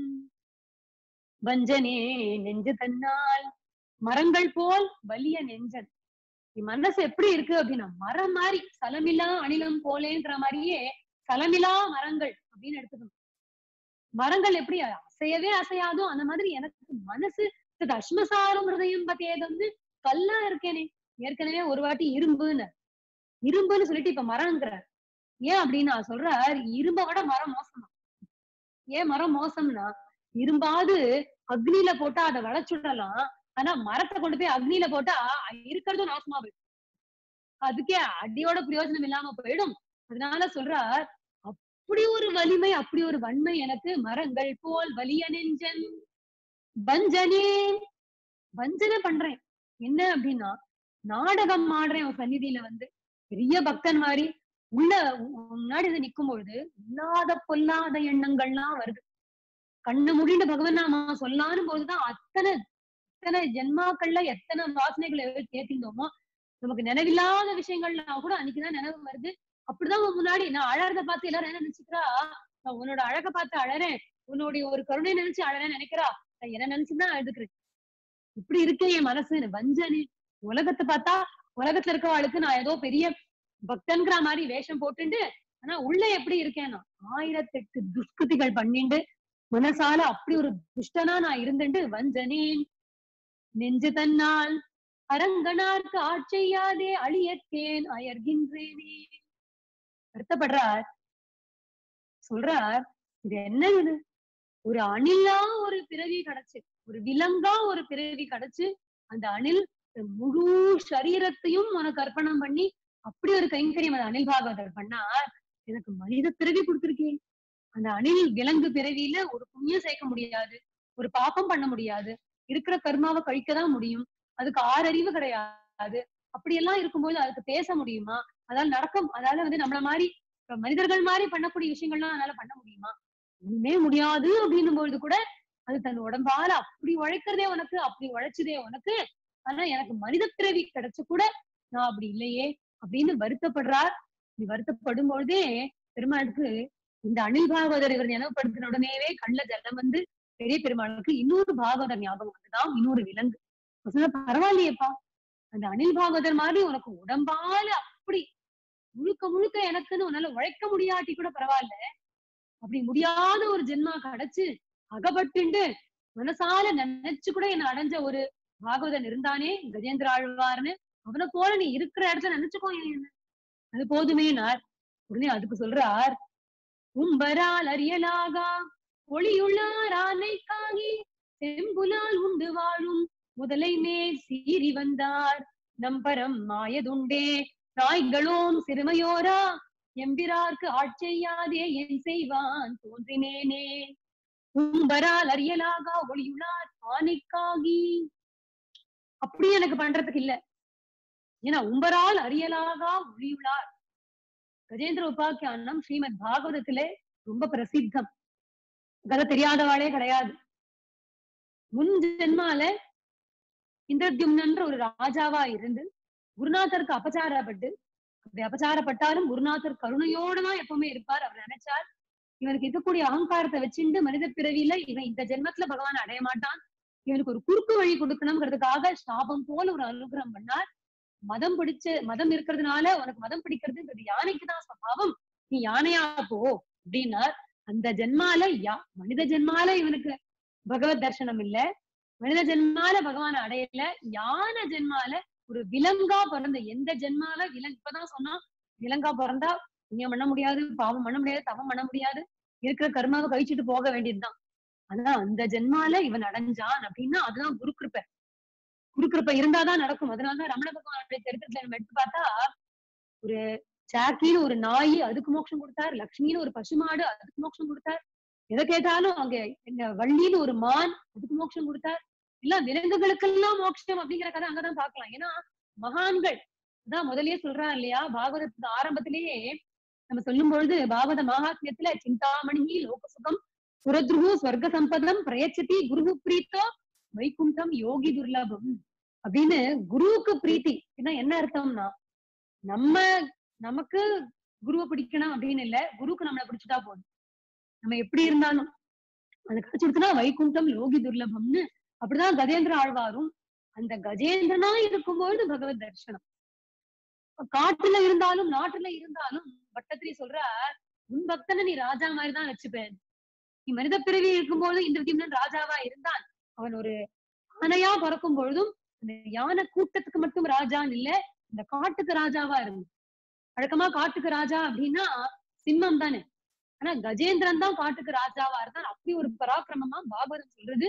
வஞ்சனே நெஞ்சு தன்னால் மரங்கள் போல் வலிய நெஞ்சன் என் மனசு எப்படி இருக்கு அப்படின்னா மரம் மாதிரி சலமிலா அணிலம் போலேன்ற மாதிரியே சலமிலா மரங்கள் அப்படின்னு எடுத்துக்கணும் மரங்கள் எப்படி அசையவே அசையாதோ அந்த மாதிரி எனக்கு மனசு அஸ்மசாரம் ஹிருதயம் பத்தியது கல்லா இருக்கேனே ஏற்கனவே ஒரு வாட்டி இரும்புன்னு இரும்புன்னு சொல்லிட்டு இப்ப மரம்ங்கிறார் ஏன் அப்படின்னா சொல்றார் இரும்ப விட மரம் மோசமா ஏன் மரம் மோசம்னா இரும்பாவது அக்னியில போட்டா அதை வளைச்சுடலாம் ஆனா மரத்தை கொண்டு போய் அக்னியில போட்டா இருக்கிறதும் நாசமா போயிடும் அதுக்கே அடியோட பிரயோஜனம் இல்லாம போயிடும் அதனால சொல்றார் அப்படி ஒரு வலிமை அப்படி ஒரு வன்மை எனக்கு மரங்கள் போல் வலிய நெஞ்சன் வஞ்சனே வஞ்சனை பண்றேன் என்ன அப்படின்னா நாடகம் ஆடுறேன் உன் சந்நிதியில வந்து பெரிய பக்தன் மாதிரி உள்ள முன்னாடி இது நிக்கும் பொழுது இல்லாத பொல்லாத எண்ணங்கள்லாம் வருது கண்ணு முடிந்த பகவன் நாம சொல்லாനും போதுதான் அத்தனை எத்தனை ஜென்மாக்கள்ல எத்தனை வாசனைகளை ஏத்திருந்தோமோ நமக்கு நினைவில்லாத விஷயங்கள்லாம் கூட அன்னைக்குதான் நினைவு வருது அப்படிதான் முன்னாடி நான் அழறத பார்த்து எல்லாரும் என்ன நினைச்சுக்கிறா நான் உன்னோட அழக பார்த்து அழறேன் உன்னுடைய ஒரு கருணை நினைச்சு அழறேன் நினைக்கிறா நான் என்ன நினைச்சுதான் அழுதுக்கிறேன் இப்படி இருக்கேன் என் மனசு வஞ்சனே உலகத்தை பார்த்தா உலகத்துல இருக்கவாளுக்கு நான் ஏதோ பெரிய பக்தன்கிற மாதிரி வேஷம் போட்டுண்டு ஆனா உள்ள எப்படி இருக்கேன் நான் ஆயிரத்தெட்டு துஷ்கிருதிகள் பண்ணிண்டு மனசால அப்படி ஒரு துஷ்டனா நான் இருந்துட்டு வஞ்சனேன் நெஞ்சு தன்னால் அரங்கனார்க்கு ஆட்செய்யாதே அழியத்தேன் அயர்கின்றேனே வருத்தப்படுறார் சொல்றார் இது என்ன இது ஒரு அணிலா ஒரு பிறவி கிடைச்சு ஒரு விலங்கா ஒரு பிறவி கிடைச்சு அந்த அணில் முழு சரீரத்தையும் உனக்கு அர்ப்பணம் பண்ணி அப்படி ஒரு கைங்கரியம் அந்த அணில் பாகவதர் பண்ணார் எனக்கு மனித பிறவி கொடுத்திருக்கேன் அந்த அணில் விலங்கு பிறவியில ஒரு புண்ணியம் சேர்க்க முடியாது ஒரு பாப்பம் பண்ண முடியாது இருக்கிற கர்மாவை கழிக்கதான் முடியும் அதுக்கு ஆறறிவு கிடையாது அப்படியெல்லாம் இருக்கும்போது அதுக்கு பேச முடியுமா அதால நடக்க அதால வந்து நம்மள மாதிரி மனிதர்கள் மாதிரி பண்ணக்கூடிய விஷயங்கள்லாம் அதனால பண்ண முடியுமா ஒண்ணுமே முடியாது அப்படின்னும் பொழுது கூட அது தன் உடம்பால அப்படி உழைக்கிறதே உனக்கு அப்படி உழைச்சதே உனக்கு ஆனா எனக்கு மனித பிறவி கிடைச்சு கூட நான் அப்படி இல்லையே அப்படின்னு வருத்தப்படுறார் இப்படி வருத்தப்படும் பொழுதே பெருமாளுக்கு இந்த அணில் பாகவதர் இவர் நினைவுபடுத்தின உடனேவே கண்ல ஜலம் வந்து பெரிய பெருமாளுக்கு இன்னொரு பாகவதர் ஞாபகம் வந்துதான் இன்னொரு விலங்கு பரவாயில்லையேப்பா அந்த அணில் பாகவதர் மாதிரி உனக்கு உடம்பால அப்படி முழுக்க முழுக்க எனக்குன்னு உன்னால உழைக்க முடியாட்டி கூட பரவாயில்ல அப்படி முடியாத ஒரு ஜென்மா கிடைச்சு அகப்பட்டுண்டு மனசால நினைச்சு கூட என்ன அடைஞ்ச ஒரு பாகவதன் இருந்தானே கஜேந்திர ஆழ்வார்னு அவனை போல நீ இருக்கிற இடத்துல நினைச்சுக்கோ என்ன அது போதுமேனார் உடனே அதுக்கு சொல்றார் உம்பரால் அறியலாகா ஒளியுள்ளார் ஆனைக்காகி செம்புலால் உண்டு வாழும் முதலை மேல் சீறி வந்தார் நம்பரம் மாயதுண்டே நாய்களோம் சிறுமையோரா எம்பிரார்க்கு ஆட்செய்யாதே என் செய்வான் தோன்றினேனே உம்பரால் அறியலாகா ஒளியுள்ளார் ஆனைக்காகி அப்படி எனக்கு பண்றதுக்கு இல்ல ஏன்னா உம்பரால் அறியலாகா ஒளியுள்ளார் கஜேந்திர உபாக்கியானம் ஸ்ரீமத் பாகவதத்திலே ரொம்ப பிரசித்தம் கதை தெரியாதவாளே கிடையாது முன் ஜென்மால இந்திரத்யும்னன்ற ஒரு ராஜாவா இருந்து குருநாதருக்கு அபச்சாரப்பட்டு அப்படி அபச்சாரப்பட்டாலும் குருநாதர் கருணையோட தான் எப்பவுமே இருப்பார் அவர் நினைச்சார் இவனுக்கு இருக்கக்கூடிய அகங்காரத்தை வச்சுண்டு மனித பிறவியில இவன் இந்த ஜென்மத்துல பகவான் அடைய மாட்டான் இவனுக்கு ஒரு குறுக்கு வழி கொடுக்கணுங்கிறதுக்காக சாபம் போல ஒரு அனுகிரகம் பண்ணார் மதம் பிடிச்ச மதம் இருக்கிறதுனால உனக்கு மதம் பிடிக்கிறதுங்கிறது யானைக்கு தான் சபாவம் நீ யானையா போ அப்படின்னார் அந்த ஜென்மால யா மனித ஜென்மால இவனுக்கு பகவத் தர்சனம் இல்ல மனித ஜென்மால பகவான் அடையல யானை ஜென்மால ஒரு விலங்கா பிறந்த எந்த ஜென்மால விலங்கு இப்பதான் சொன்னா விலங்கா பிறந்தா புண்ணியம் பண்ண முடியாது பாவம் பண்ண முடியாது தவம் பண்ண முடியாது இருக்கிற கர்மாவை கழிச்சுட்டு போக வேண்டியதுதான் ஆனா அந்த ஜென்மால இவன் அடைஞ்சான் அப்படின்னா அதுதான் குரு கிருப்பை குரு கிருப்பை இருந்தாதான் நடக்கும் அதனாலதான் ரமண பகவானுடைய சரித்திரத்துல நம்ம எடுத்து பார்த்தா ஒரு சாக்கின்னு ஒரு நாய் அதுக்கு மோட்சம் கொடுத்தார் லக்ஷ்மின்னு ஒரு பசுமாடு அதுக்கு மோட்சம் கொடுத்தார் எதை கேட்டாலும் அங்க இந்த வள்ளின்னு ஒரு மான் அதுக்கு மோட்சம் கொடுத்தார் எல்லாம் விலங்குகளுக்கெல்லாம் மோட்சம் அப்படிங்கிற கதை அங்கதான் பார்க்கலாம் ஏன்னா மகான்கள் அதான் முதல்லயே சொல்றான் இல்லையா பாகவதத்துக்கு ஆரம்பத்திலேயே நம்ம சொல்லும் பொழுது பாகவத மகாத்மியத்துல சிந்தாமணி லோகசுகம் புரத்ருகு ஸ்வர்க சம்பதம் பிரயச்சதி குரு பிரீத்தோ வைகுண்டம் யோகி துர்லபம் அப்படின்னு குருவுக்கு பிரீத்தி ஏன்னா என்ன அர்த்தம்னா நம்ம நமக்கு குருவை பிடிக்கணும் அப்படின்னு இல்ல குருவுக்கு நம்மளை பிடிச்சிட்டா போதும் நம்ம எப்படி இருந்தாலும் அது கிடைச்சிருக்குன்னா வைகுண்டம் யோகி துர்லபம்னு அப்படிதான் கஜேந்திர ஆழ்வாரும் அந்த கஜேந்திரனா இருக்கும்பொழுது பகவத் தரிசனம் காட்டுல இருந்தாலும் நாட்டுல இருந்தாலும் பட்டத்திரி சொல்ற உன் பக்தனை நீ ராஜா மாதிரி தான் வச்சுப்பேன் நீ மனித பிறவி இருக்கும்போது இந்த விதிமன் ராஜாவா இருந்தான் அவன் ஒரு யானையா பிறக்கும் பொழுதும் அந்த யானை கூட்டத்துக்கு மட்டும் ராஜான்னு இல்ல இந்த காட்டுக்கு ராஜாவா இருந்தான் வழக்கமா காட்டுக்கு ராஜா அப்படின்னா சிம்மம் தானே ஆனா கஜேந்திரன் தான் காட்டுக்கு ராஜாவா இருந்தான் அப்படி ஒரு பராக்கிரமமா பாகவதம் சொல்றது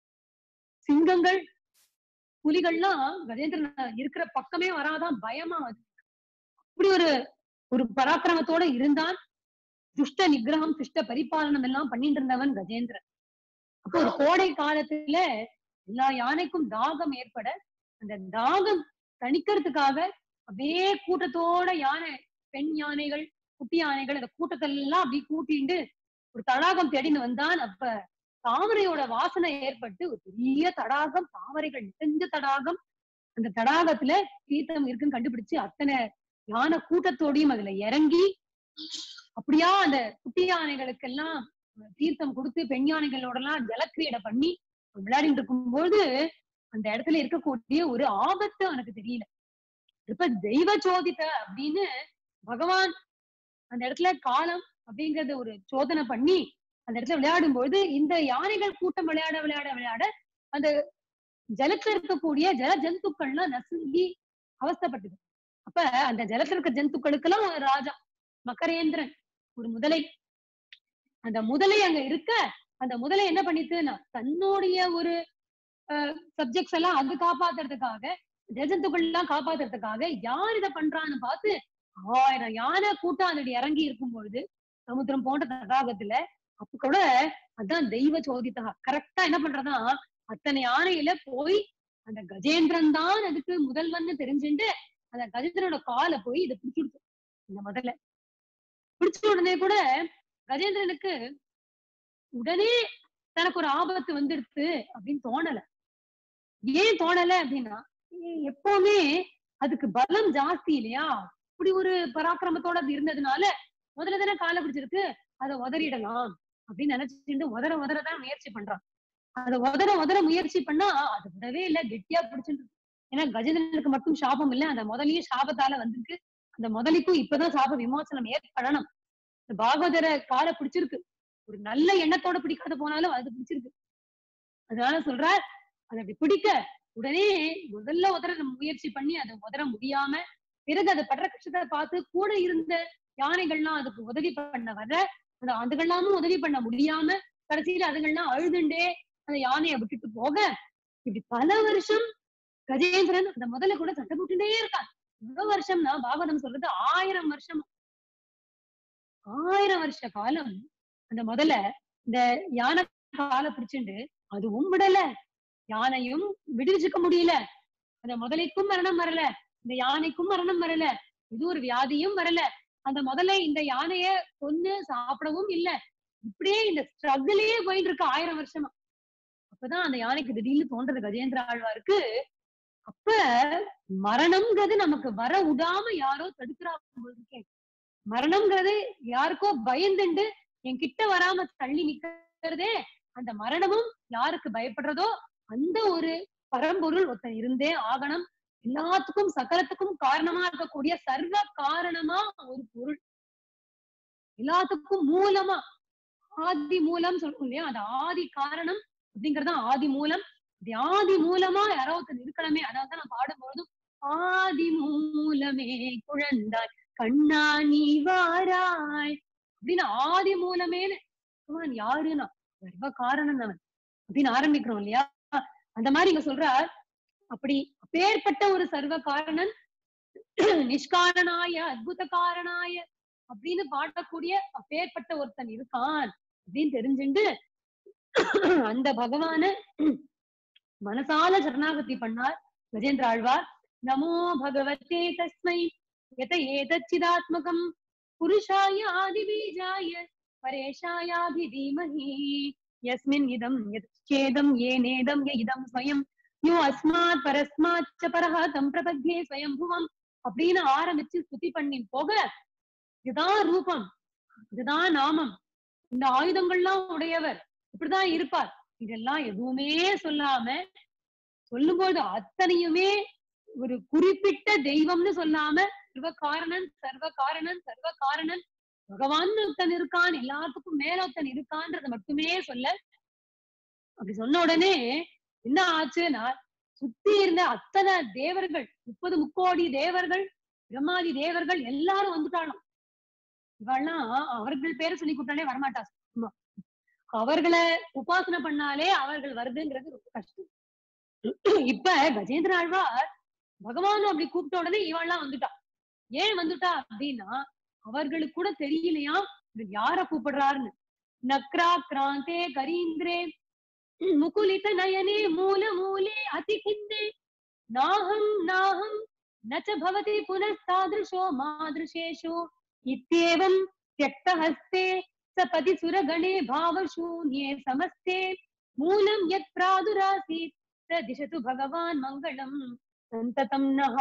சிங்கங்கள் புலிகள்லாம் கஜேந்திரன் இருக்கிற பக்கமே வராதான் பயமா அது அப்படி ஒரு ஒரு பராக்கிரமத்தோட இருந்தான் துஷ்ட நிகிரகம் துஷ்ட பரிபாலனம் எல்லாம் பண்ணிட்டு இருந்தவன் கஜேந்திரன் அப்போ ஒரு கோடை காலத்துல எல்லா யானைக்கும் தாகம் ஏற்பட அந்த தாகம் தணிக்கிறதுக்காக அப்படியே கூட்டத்தோட யானை பெண் யானைகள் குட்டி யானைகள் அந்த கூட்டத்தெல்லாம் அப்படியே கூட்டிண்டு ஒரு தடாகம் தேடின்னு வந்தான் அப்ப தாமரையோட வாசனை ஏற்பட்டு ஒரு பெரிய தடாகம் தாமரைகள் நிறைஞ்ச தடாகம் அந்த தடாகத்துல தீர்த்தம் இருக்குன்னு கண்டுபிடிச்சு அத்தனை யானை கூட்டத்தோடையும் அதுல இறங்கி அப்படியா அந்த குட்டி யானைகளுக்கெல்லாம் தீர்த்தம் கொடுத்து பெண் யானைகளோட எல்லாம் ஜலக்கிரீடை பண்ணி விளையாடிட்டு இருக்கும்போது அந்த இடத்துல இருக்கக்கூடிய ஒரு ஆபத்து அவனுக்கு தெரியல இப்ப தெய்வ சோதித்த அப்படின்னு பகவான் அந்த இடத்துல காலம் அப்படிங்கறத ஒரு சோதனை பண்ணி அந்த இடத்துல விளையாடும் பொழுது இந்த யானைகள் கூட்டம் விளையாட விளையாட விளையாட அந்த ஜலத்துல இருக்கக்கூடிய ஜல ஜந்துக்கள்லாம் நசுங்கி அவஸ்தப்பட்டது அப்ப அந்த ஜலத்துல இருக்க ஜந்துக்களுக்கெல்லாம் ஒரு ராஜா மகரேந்திரன் ஒரு முதலை அந்த முதலை அங்க இருக்க அந்த முதலை என்ன பண்ணிட்டுன்னா தன்னுடைய ஒரு சப்ஜெக்ட்ஸ் எல்லாம் அது காப்பாத்துறதுக்காக ஜெஜந்துக்கள் எல்லாம் காப்பாத்துறதுக்காக யார் இதை பண்றான்னு பார்த்து ஆயிரம் யானை கூட்டம் அதோட இறங்கி இருக்கும் பொழுது சமுத்திரம் போன்ற தடாகத்துல அப்ப கூட அதான் தெய்வ சோதித்தா கரெக்டா என்ன பண்றதா அத்தனை யானையில போய் அந்த கஜேந்திரன் தான் அதுக்கு முதல்வன்னு தெரிஞ்சுட்டு அந்த கஜேந்திரனோட காலை போய் இதை பிடிச்சிடுச்சு இந்த முதல்ல பிடிச்ச உடனே கூட கஜேந்திரனுக்கு உடனே தனக்கு ஒரு ஆபத்து வந்துடுச்சு அப்படின்னு தோணல ஏன் தோணல அப்படின்னா எப்பவுமே அதுக்கு பலம் ஜாஸ்தி இல்லையா இப்படி ஒரு பராக்கிரமத்தோட அது இருந்ததுனால முதல்ல தானே காலை பிடிச்சிருக்கு அதை உதறிடலாம் அப்படின்னு நினைச்சுட்டு உதற உதறதான் முயற்சி பண்றான் அதை உதற உதற முயற்சி பண்ணா அது விடவே இல்ல கெட்டியா பிடிச்சிட்டு ஏன்னா கஜேந்திரனுக்கு மட்டும் சாபம் இல்ல அந்த முதலையும் சாபத்தால வந்திருக்கு அந்த முதலிக்கும் இப்பதான் சாப விமோசனம் ஏற்படணும் இந்த பாகவதர காலை பிடிச்சிருக்கு ஒரு நல்ல எண்ணத்தோட பிடிக்காத போனாலும் அது பிடிச்சிருக்கு அதனால சொல்றார் அதை அப்படி பிடிக்க உடனே முதல்ல உதற முயற்சி பண்ணி அதை உதற முடியாம பிறகு அதை படுற கஷ்டத்தை பார்த்து கூட இருந்த யானைகள்லாம் அதுக்கு உதவி பண்ண வர அந்த அதுகள்லாமும் உதவி பண்ண முடியாம கடைசியில அதுகள்லாம் அழுதுண்டே அந்த யானையை விட்டுட்டு போக இப்படி பல வருஷம் கஜேந்திரன் அந்த முதல்ல கூட சண்டை போட்டுட்டே இருக்கான் எவ்வளவு வருஷம்னா பாகவதம் சொல்றது ஆயிரம் வருஷம் ஆயிரம் வருஷ காலம் அந்த முதல்ல இந்த யானை காலை பிடிச்சுண்டு அதுவும் விடல யானையும் விடுவிச்சுக்க முடியல அந்த முதலைக்கும் மரணம் வரல இந்த யானைக்கும் மரணம் வரல இது ஒரு வியாதியும் வரல அந்த முதல்ல இந்த யானைய கொன்னு சாப்பிடவும் இல்ல இப்படியே இந்த ஸ்ட்ரகிளே போயிட்டு இருக்கு ஆயிரம் வருஷமா அப்பதான் அந்த யானைக்கு திடீர்னு தோன்றது கஜேந்திர ஆழ்வாருக்கு அப்ப மரணம்ங்கிறது நமக்கு வர விடாம யாரோ தடுக்கிறா இருக்கேன் மரணம்ங்கிறது யாருக்கோ பயந்துண்டு என் கிட்ட வராம தள்ளி நிக்கிறதே அந்த மரணமும் யாருக்கு பயப்படுறதோ அந்த ஒரு பரம்பொருள் ஒருத்தன் இருந்தே ஆகணும் எல்லாத்துக்கும் சகலத்துக்கும் காரணமா இருக்கக்கூடிய சர்வ காரணமா ஒரு பொருள் எல்லாத்துக்கும் மூலமா ஆதி மூலம் சொல்லுவோம் இல்லையா அந்த ஆதி காரணம் அப்படிங்கறது ஆதி மூலம் இது ஆதி மூலமா யாரோ ஒருத்தர் இருக்கணுமே அதாவது நான் பாடும்பொழுதும் ஆதி மூலமே குழந்தாய் கண்ணா நீ வாராய் அப்படின்னு ஆதி மூலமேன்னு பகவான் யாருன்னா சர்வ காரணம் அவன் அப்படின்னு ஆரம்பிக்கிறோம் இல்லையா அந்த மாதிரி இங்க சொல்றார் அப்படி அப்பேற்பட்ட ஒரு சர்வ காரணன் நிஷ்காரணாய அத்புத காரணாய அப்படின்னு பாடக்கூடிய அப்பேற்பட்ட ஒருத்தன் இருக்கான் அப்படின்னு தெரிஞ்சுண்டு அந்த பகவான மனசால சரணாகதி பண்ணார் கஜேந்திர ஆழ்வார் நமோ பகவத்தே தஸ்மை எத ஏதச்சிதாத்மகம் புருஷாய ஆதிபீஜாய பரேஷாயாபிதீமஹி யஸ்மின் இதம் யச்சேதம் ஏனேதம் ய இதம் ஸ்வயம் யோ அஸ்மாத் பரஸ்மாத் ச பரஹ தம் பிரபத்யே ஸ்வயம்புவம் அப்படின்னு ஆரம்பிச்சு ஸ்துதி பண்ணி போக இதுதான் ரூபம் இதுதான் நாமம் இந்த ஆயுதங்கள்லாம் உடையவர் இப்படிதான் இருப்பார் இதெல்லாம் எதுவுமே சொல்லாம சொல்லும்போது அத்தனையுமே ஒரு குறிப்பிட்ட தெய்வம்னு சொல்லாம சர்வ காரணன் சர்வ காரணன் சர்வ காரணன் பகவான் ஒருத்தன் இருக்கான் எல்லாத்துக்கும் மேல ஒருத்தன் இருக்கான்றத மட்டுமே சொல்ல அப்படி சொன்ன உடனே என்ன ஆச்சுன்னா சுத்தி இருந்த அத்தனை தேவர்கள் முப்பது முக்கோடி தேவர்கள் பிரம்மாதி தேவர்கள் எல்லாரும் வந்துட்டாலும் இவெல்லாம் அவர்கள் பேரை சொல்லி கூட்டாலே வரமாட்டா சும்மா. அவர்களை உபாசனை பண்ணாலே அவர்கள் வருதுங்கிறது ரொம்ப கஷ்டம் இப்ப கஜேந்திர ஆழ்வார் பகவான் அப்படி கூப்பிட்ட உடனே இவெல்லாம் வந்துட்டா ஏன் வந்துட்டா அப்படின்னா அவர்களுக்கு கூட தெரியலையா இவர் யார கூப்பிடுறாருன்னு நக்ரா கிராந்தே கரீந்திரே முகுலித நயனே மூல மூலே அதிகிந்தே நாஹம் நாஹம் ந ச பவதி புனஸ்தாதிருஷோ மாதிருஷேஷு இत्येवं त्यक्तहस्ते सपदि सुरगणे भावशून्ये समस्ते मूलं यत् प्रादुरासीत् दिशतु भगवान् मङ्गलम् सन्ततं नः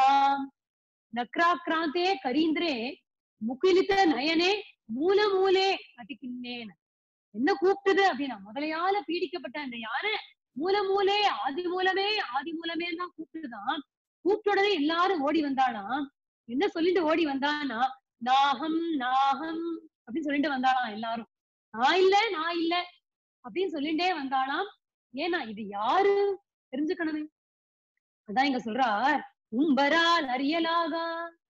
நக்ராக்ராந்தே கரீந்திரே முகிலித்த நயனே மூல மூலே அதிகின்னேன் என்ன கூப்பிட்டது அப்படின்னா முதலையால பீடிக்கப்பட்ட அந்த யானை மூல மூலே ஆதி மூலமே ஆதி மூலமே தான் கூப்பிட்டுதான் கூப்பிட்ட உடனே எல்லாரும் ஓடி வந்தாளாம் என்ன சொல்லிட்டு ஓடி வந்தானா நாகம் நாகம் அப்படின்னு சொல்லிட்டு வந்தாளாம் எல்லாரும் நான் இல்ல நான் இல்ல அப்படின்னு சொல்லிட்டே வந்தாளாம் ஏன்னா இது யாரு தெரிஞ்சுக்கணுமே அதான் இங்க சொல்றார் உம்பரால் அறியலாகா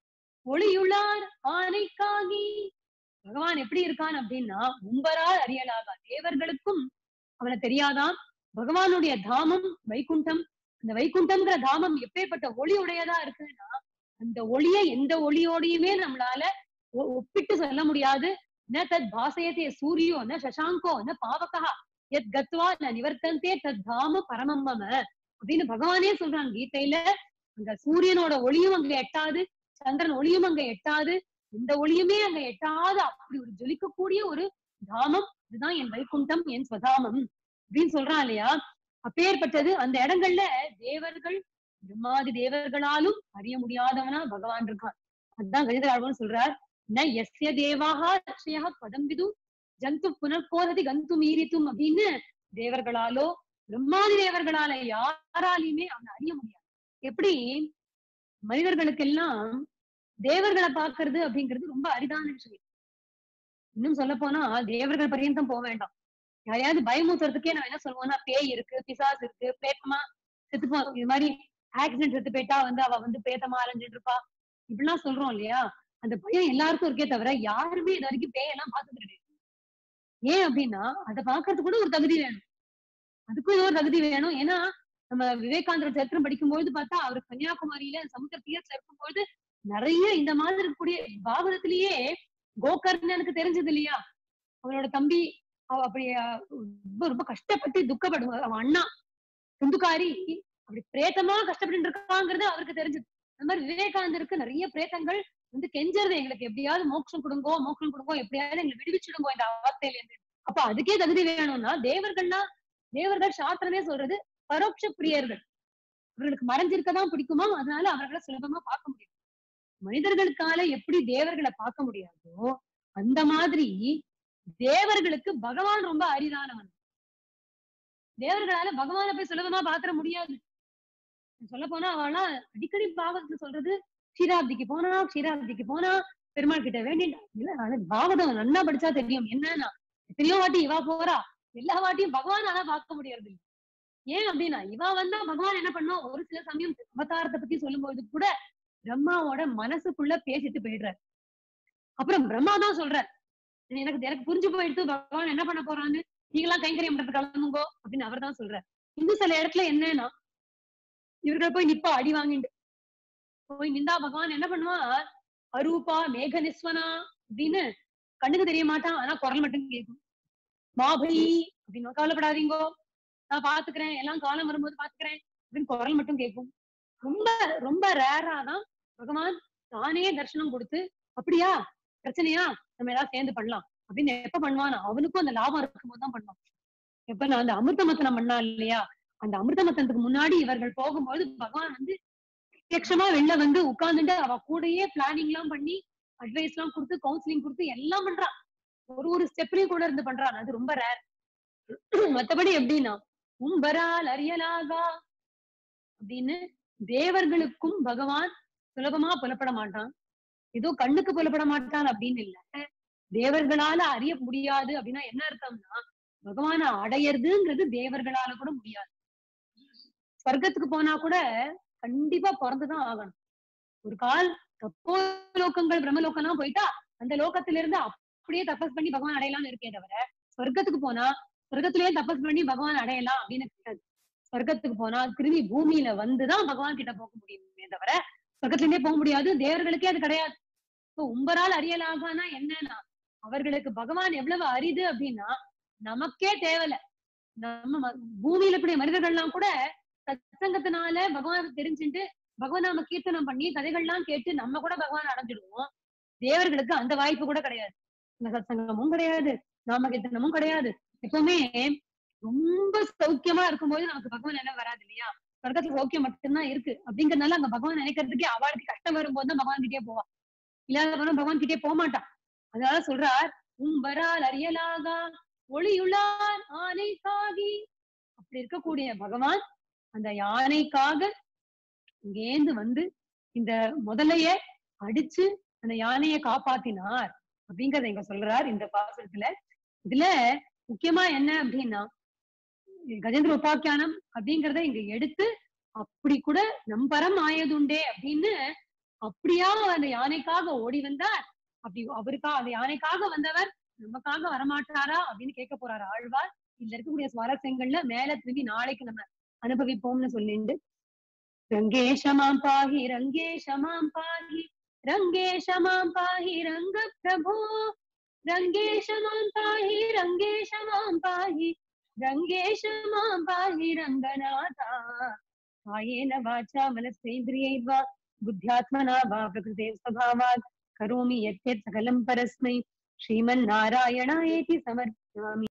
ஒளியுளார் ஆனைக்காகி பகவான் எப்படி இருக்கான் அப்படின்னா உம்பரால் அறியலாகா தேவர்களுக்கும் அவனை தெரியாதாம் பகவானுடைய தாமம் வைகுண்டம் அந்த வைகுண்டம்ங்கிற தாமம் எப்பேற்பட்ட ஒளி உடையதா இருக்குன்னா அந்த ஒளியை எந்த ஒளியோடையுமே நம்மளால ஒ- ஒப்பிட்டு சொல்ல முடியாது ந தத் பாசயத்தே சூரியோ ந சசாங்கோ ந பாவகா எத் கத்வா ந நிவர்த்தந்தே தத் தாம பரமம் மம அப்படின்னு பகவானே சொல்றான் கீதையில அங்க சூரியனோட ஒளியும் அங்க எட்டாது சந்திரன் ஒளியும் அங்க எட்டாது இந்த ஒளியுமே அங்க எட்டாத அப்படி ஒரு ஜொலிக்கக்கூடிய ஒரு தாமம் இதுதான் என் வைகுண்டம் என் ஸ்வதாமம் அப்படின்னு சொல்றான் இல்லையா அப்பேற்பட்டது அந்த இடங்கள்ல தேவர்கள் பிரம்மாதி தேவர்களாலும் அறிய முடியாதவனா பகவான் இருக்கான் அதுதான் கஜிதராழ்வன் சொல்றார் ந எஸ்ய தேவாக அக்ஷயா பதம் விது ஜந்து புனர்கோததி கந்து மீறித்தும் அப்படின்னு தேவர்களாலோ பிரம்மாதி தேவர்களால யாராலையுமே அவனை அறிய முடியாது எப்படி மனிதர்களுக்கெல்லாம் தேவர்களை பார்க்கிறது அப்படிங்கிறது ரொம்ப அரிதான விஷயம் இன்னும் சொல்ல போனா தேவர்கள் பரியந்தம் போக வேண்டாம் யாரையாவது பயமுத்துறதுக்கே நம்ம என்ன சொல்லுவோம்னா பேய் இருக்கு பிசாஸ் இருக்கு பேத்தமா செத்து போ இது மாதிரி ஆக்சிடென்ட் செத்து போயிட்டா வந்து அவ வந்து பேத்தமா அலைஞ்சிட்டு இருப்பா இப்படிலாம் சொல்றோம் இல்லையா அந்த பயம் எல்லாருக்கும் இருக்கே தவிர யாருமே இது வரைக்கும் பேயெல்லாம் பார்த்தது கிடையாது ஏன் அப்படின்னா அதை பாக்குறதுக்கு கூட ஒரு தகுதி வேணும் அதுக்கும் இது ஒரு தகுதி வேணும் ஏன்னா நம்ம விவேகானந்தர் சரித்திரம் படிக்கும்போது பார்த்தா அவர் கன்னியாகுமரியில சமுத்திர தீரத்துல இருக்கும்போது நிறைய இந்த மாதிரி இருக்கக்கூடிய பாகவதத்திலேயே கோகர்ணனுக்கு தெரிஞ்சது இல்லையா அவனோட தம்பி அவ அப்படி அஹ், ரொம்ப ரொம்ப கஷ்டப்பட்டு துக்கப்படுவார் அவன் அண்ணா துந்துக்காரி அப்படி பிரேத்தமா கஷ்டப்பட்டு இருக்காங்கிறது அவருக்கு தெரிஞ்சது அந்த மாதிரி விவேகானந்தருக்கு நிறைய பிரேத்தங்கள் வந்து கெஞ்சறது எங்களுக்கு எப்படியாவது மோட்சம் கொடுங்கோ மோட்சம் கொடுங்கோ எப்படியாவது எங்களை விடுவிச்சிடுங்கோ இந்த அவஸ்தையில இருந்து அப்ப அதுக்கே தகுதி வேணும்னா தேவர்கள்னா தேவர்கள் சாஸ்திரமே சொல்றது பரோட்ச பிரியர்கள் அவர்களுக்கு மறைஞ்சிருக்கதான் பிடிக்குமா அதனால அவர்களை சுலபமா பார்க்க முடியும் மனிதர்களுக்கால எப்படி தேவர்களை பார்க்க முடியாதோ அந்த மாதிரி தேவர்களுக்கு பகவான் ரொம்ப அரிதானவன் தேவர்களால பகவானை போய் சுலபமா பாத்திர முடியாது சொல்ல போனா அவெல்லாம் அடிக்கடி பாகவத்துல சொல்றது க்ஷீராப்திக்கு போனா க்ஷீராப்திக்கு போனா பெருமாள் கிட்ட வேண்டிட்டா இல்ல ஆனா பாகவதம் நல்லா படிச்சா தெரியும் என்னன்னா எத்தனையோ வாட்டி இவா போறா எல்லா வாட்டியும் பகவான் ஆனா பார்க்க முடியறது இல்ல ஏன் அப்படின்னா இவ வந்தா பகவான் என்ன பண்ணும் ஒரு சில சமயம் அவதாரத்தை பத்தி சொல்லும்போது கூட பிரம்மாவோட மனசுக்குள்ள பேசிட்டு போயிடுறார் அப்புறம் பிரம்மா தான் சொல்றார் எனக்கு எனக்கு புரிஞ்சு போயிடுத்து பகவான் என்ன பண்ண போறான்னு நீங்களாம் கைங்கரியம் பண்றது கிளம்புங்கோ அப்படின்னு அவர் தான் சொல்றார் இன்னும் சில இடத்துல என்னன்னா இவர்கள் போய் நிப்பா அடி வாங்கிட்டு போய் நின்றா பகவான் என்ன பண்ணுவான் அரூபா மேக நிஸ்வனா அப்படின்னு கண்ணுக்கு தெரிய மாட்டான் ஆனா குரல் மட்டும் கேட்கும் மாபை அப்படின்னு கவலைப்படாதீங்கோ நான் பாத்துக்கிறேன் எல்லாம் காலம் வரும்போது பாத்துக்கிறேன் அப்படின்னு குரல் மட்டும் கேட்கும் ரொம்ப ரொம்ப ரேரா தான் பகவான் தானே தரிசனம் கொடுத்து அப்படியா பிரச்சனையா நம்ம ஏதாவது சேர்ந்து பண்ணலாம் அப்படின்னு எப்ப பண்ணுவான் அவனுக்கும் அந்த லாபம் இருக்கும்போது தான் பண்ணுவான் எப்ப நான் அந்த அமிர்த மத்தனம் பண்ணா இல்லையா அந்த அமிர்த மத்தனத்துக்கு முன்னாடி இவர்கள் போகும்போது பகவான் வந்து பிரத்யட்சமா வெளில வந்து உட்கார்ந்துட்டு அவ கூடயே பிளானிங் எல்லாம் பண்ணி அட்வைஸ் எல்லாம் கொடுத்து கவுன்சிலிங் கொடுத்து எல்லாம் பண்றான் ஒரு ஒரு ஸ்டெப்லயும் கூட இருந்து பண்றான் அது ரொம்ப ரேர் மத்தபடி எப்படின்னா உம்பரால் அறியலாகா அப்படின்னு தேவர்களுக்கும் பகவான் சுலபமா புலப்பட மாட்டான் ஏதோ கண்ணுக்கு புலப்பட மாட்டான் அப்படின்னு இல்ல தேவர்களால அறிய முடியாது அப்படின்னா என்ன அர்த்தம்னா பகவானை அடையறதுங்கிறது தேவர்களால கூட முடியாது ஸ்வர்க்கத்துக்கு போனா கூட கண்டிப்பா பிறந்துதான் ஆகணும் ஒரு கால் தப்போ லோகங்கள் பிரம்மலோகம்லாம் போயிட்டா அந்த லோகத்துல இருந்து அப்படியே தபஸ் பண்ணி பகவான் அடையலாம்னு இருக்கே தவிர சொர்க்கத்துக்கு போனா சொர்க்கத்திலேயே தபஸ் பண்ணி பகவான் அடையலாம் அப்படின்னு கிடையாது சொர்க்கத்துக்கு போனா திரும்பி பூமியில வந்துதான் பகவான் கிட்ட போக முடியுமே தவிர சொர்க்கத்துல இருந்தே போக முடியாது தேவர்களுக்கே அது கிடையாது இப்போ உம்பரால் அறியலாகனா என்னன்னா அவர்களுக்கு பகவான் எவ்வளவு அரிது அப்படின்னா நமக்கே தேவையில்ல நம்ம ம- பூமியில கூடிய மனிதர்கள்லாம் கூட சத்சங்கத்தினால பகவான் தெரிஞ்சுட்டு பகவான் நாம கீர்த்தனம் பண்ணி கதைகள்லாம் கேட்டு நம்ம கூட பகவான் அடைஞ்சிடுவோம் தேவர்களுக்கு அந்த வாய்ப்பு கூட கிடையாது இந்த சத்சங்கமும் கிடையாது நாம கீர்த்தனமும் கிடையாது எப்பவுமே ரொம்ப சௌக்கியமா இருக்கும்போது நமக்கு பகவான் என்ன வராது இல்லையா சொர்க்கத்துல சௌக்கியம் மட்டும்தான் இருக்கு அப்படிங்கறதுனால அங்க பகவான் நினைக்கிறதுக்கே அவளுக்கு கஷ்டம் வரும்போது தான் பகவான் கிட்டே போவா இல்லாத பகவான் கிட்டே போக மாட்டான் அதனால சொல்றார் உம்பரால் அறியலாகா ஒளியுள்ளார் ஆனைக்காகி அப்படி இருக்கக்கூடிய பகவான் அந்த யானைக்காக இங்கேந்து வந்து இந்த முதலைய அடிச்சு அந்த யானையை காப்பாத்தினார் அப்படிங்கறத இங்க சொல்றார் இந்த பாசுரத்துல இதுல முக்கியமா என்ன அப்படின்னா கஜேந்திர உபாக்கியானம் அப்படிங்கறத இங்க எடுத்து அப்படி கூட நம்பரம் ஆயதுண்டே அப்படின்னு அப்படியா அந்த யானைக்காக ஓடி வந்தார் அப்படி அவருக்கா அந்த யானைக்காக வந்தவர் நமக்காக வரமாட்டாரா அப்படின்னு கேட்க போறாரு ஆழ்வார் இதுல இருக்கக்கூடிய சுவாரஸ்யங்கள்ல மேல திரும்பி நாளைக்கு நம்ம அனுபவிப்போம்னு சொல்லிண்டு ரங்கேஷமாம் பாஹி ரங்கேஷமாம் பாஹி ரங்கேஷமாம் பாஹி ரங்க பிரபோ ரங்கேஷமாம் பாஹி ரங்கேஷமாம் பாஹி ரங்கேஷமாம் பாஹி ரங்கநாதா காயேன வாச்சா மனசேந்திரியைர்வா बुद्ध्यात्मना वा प्रकृते स्वभावात् करोमि यत् यत् सकलं परस्मै श्रीमन्नारायणायेति समर्पयामि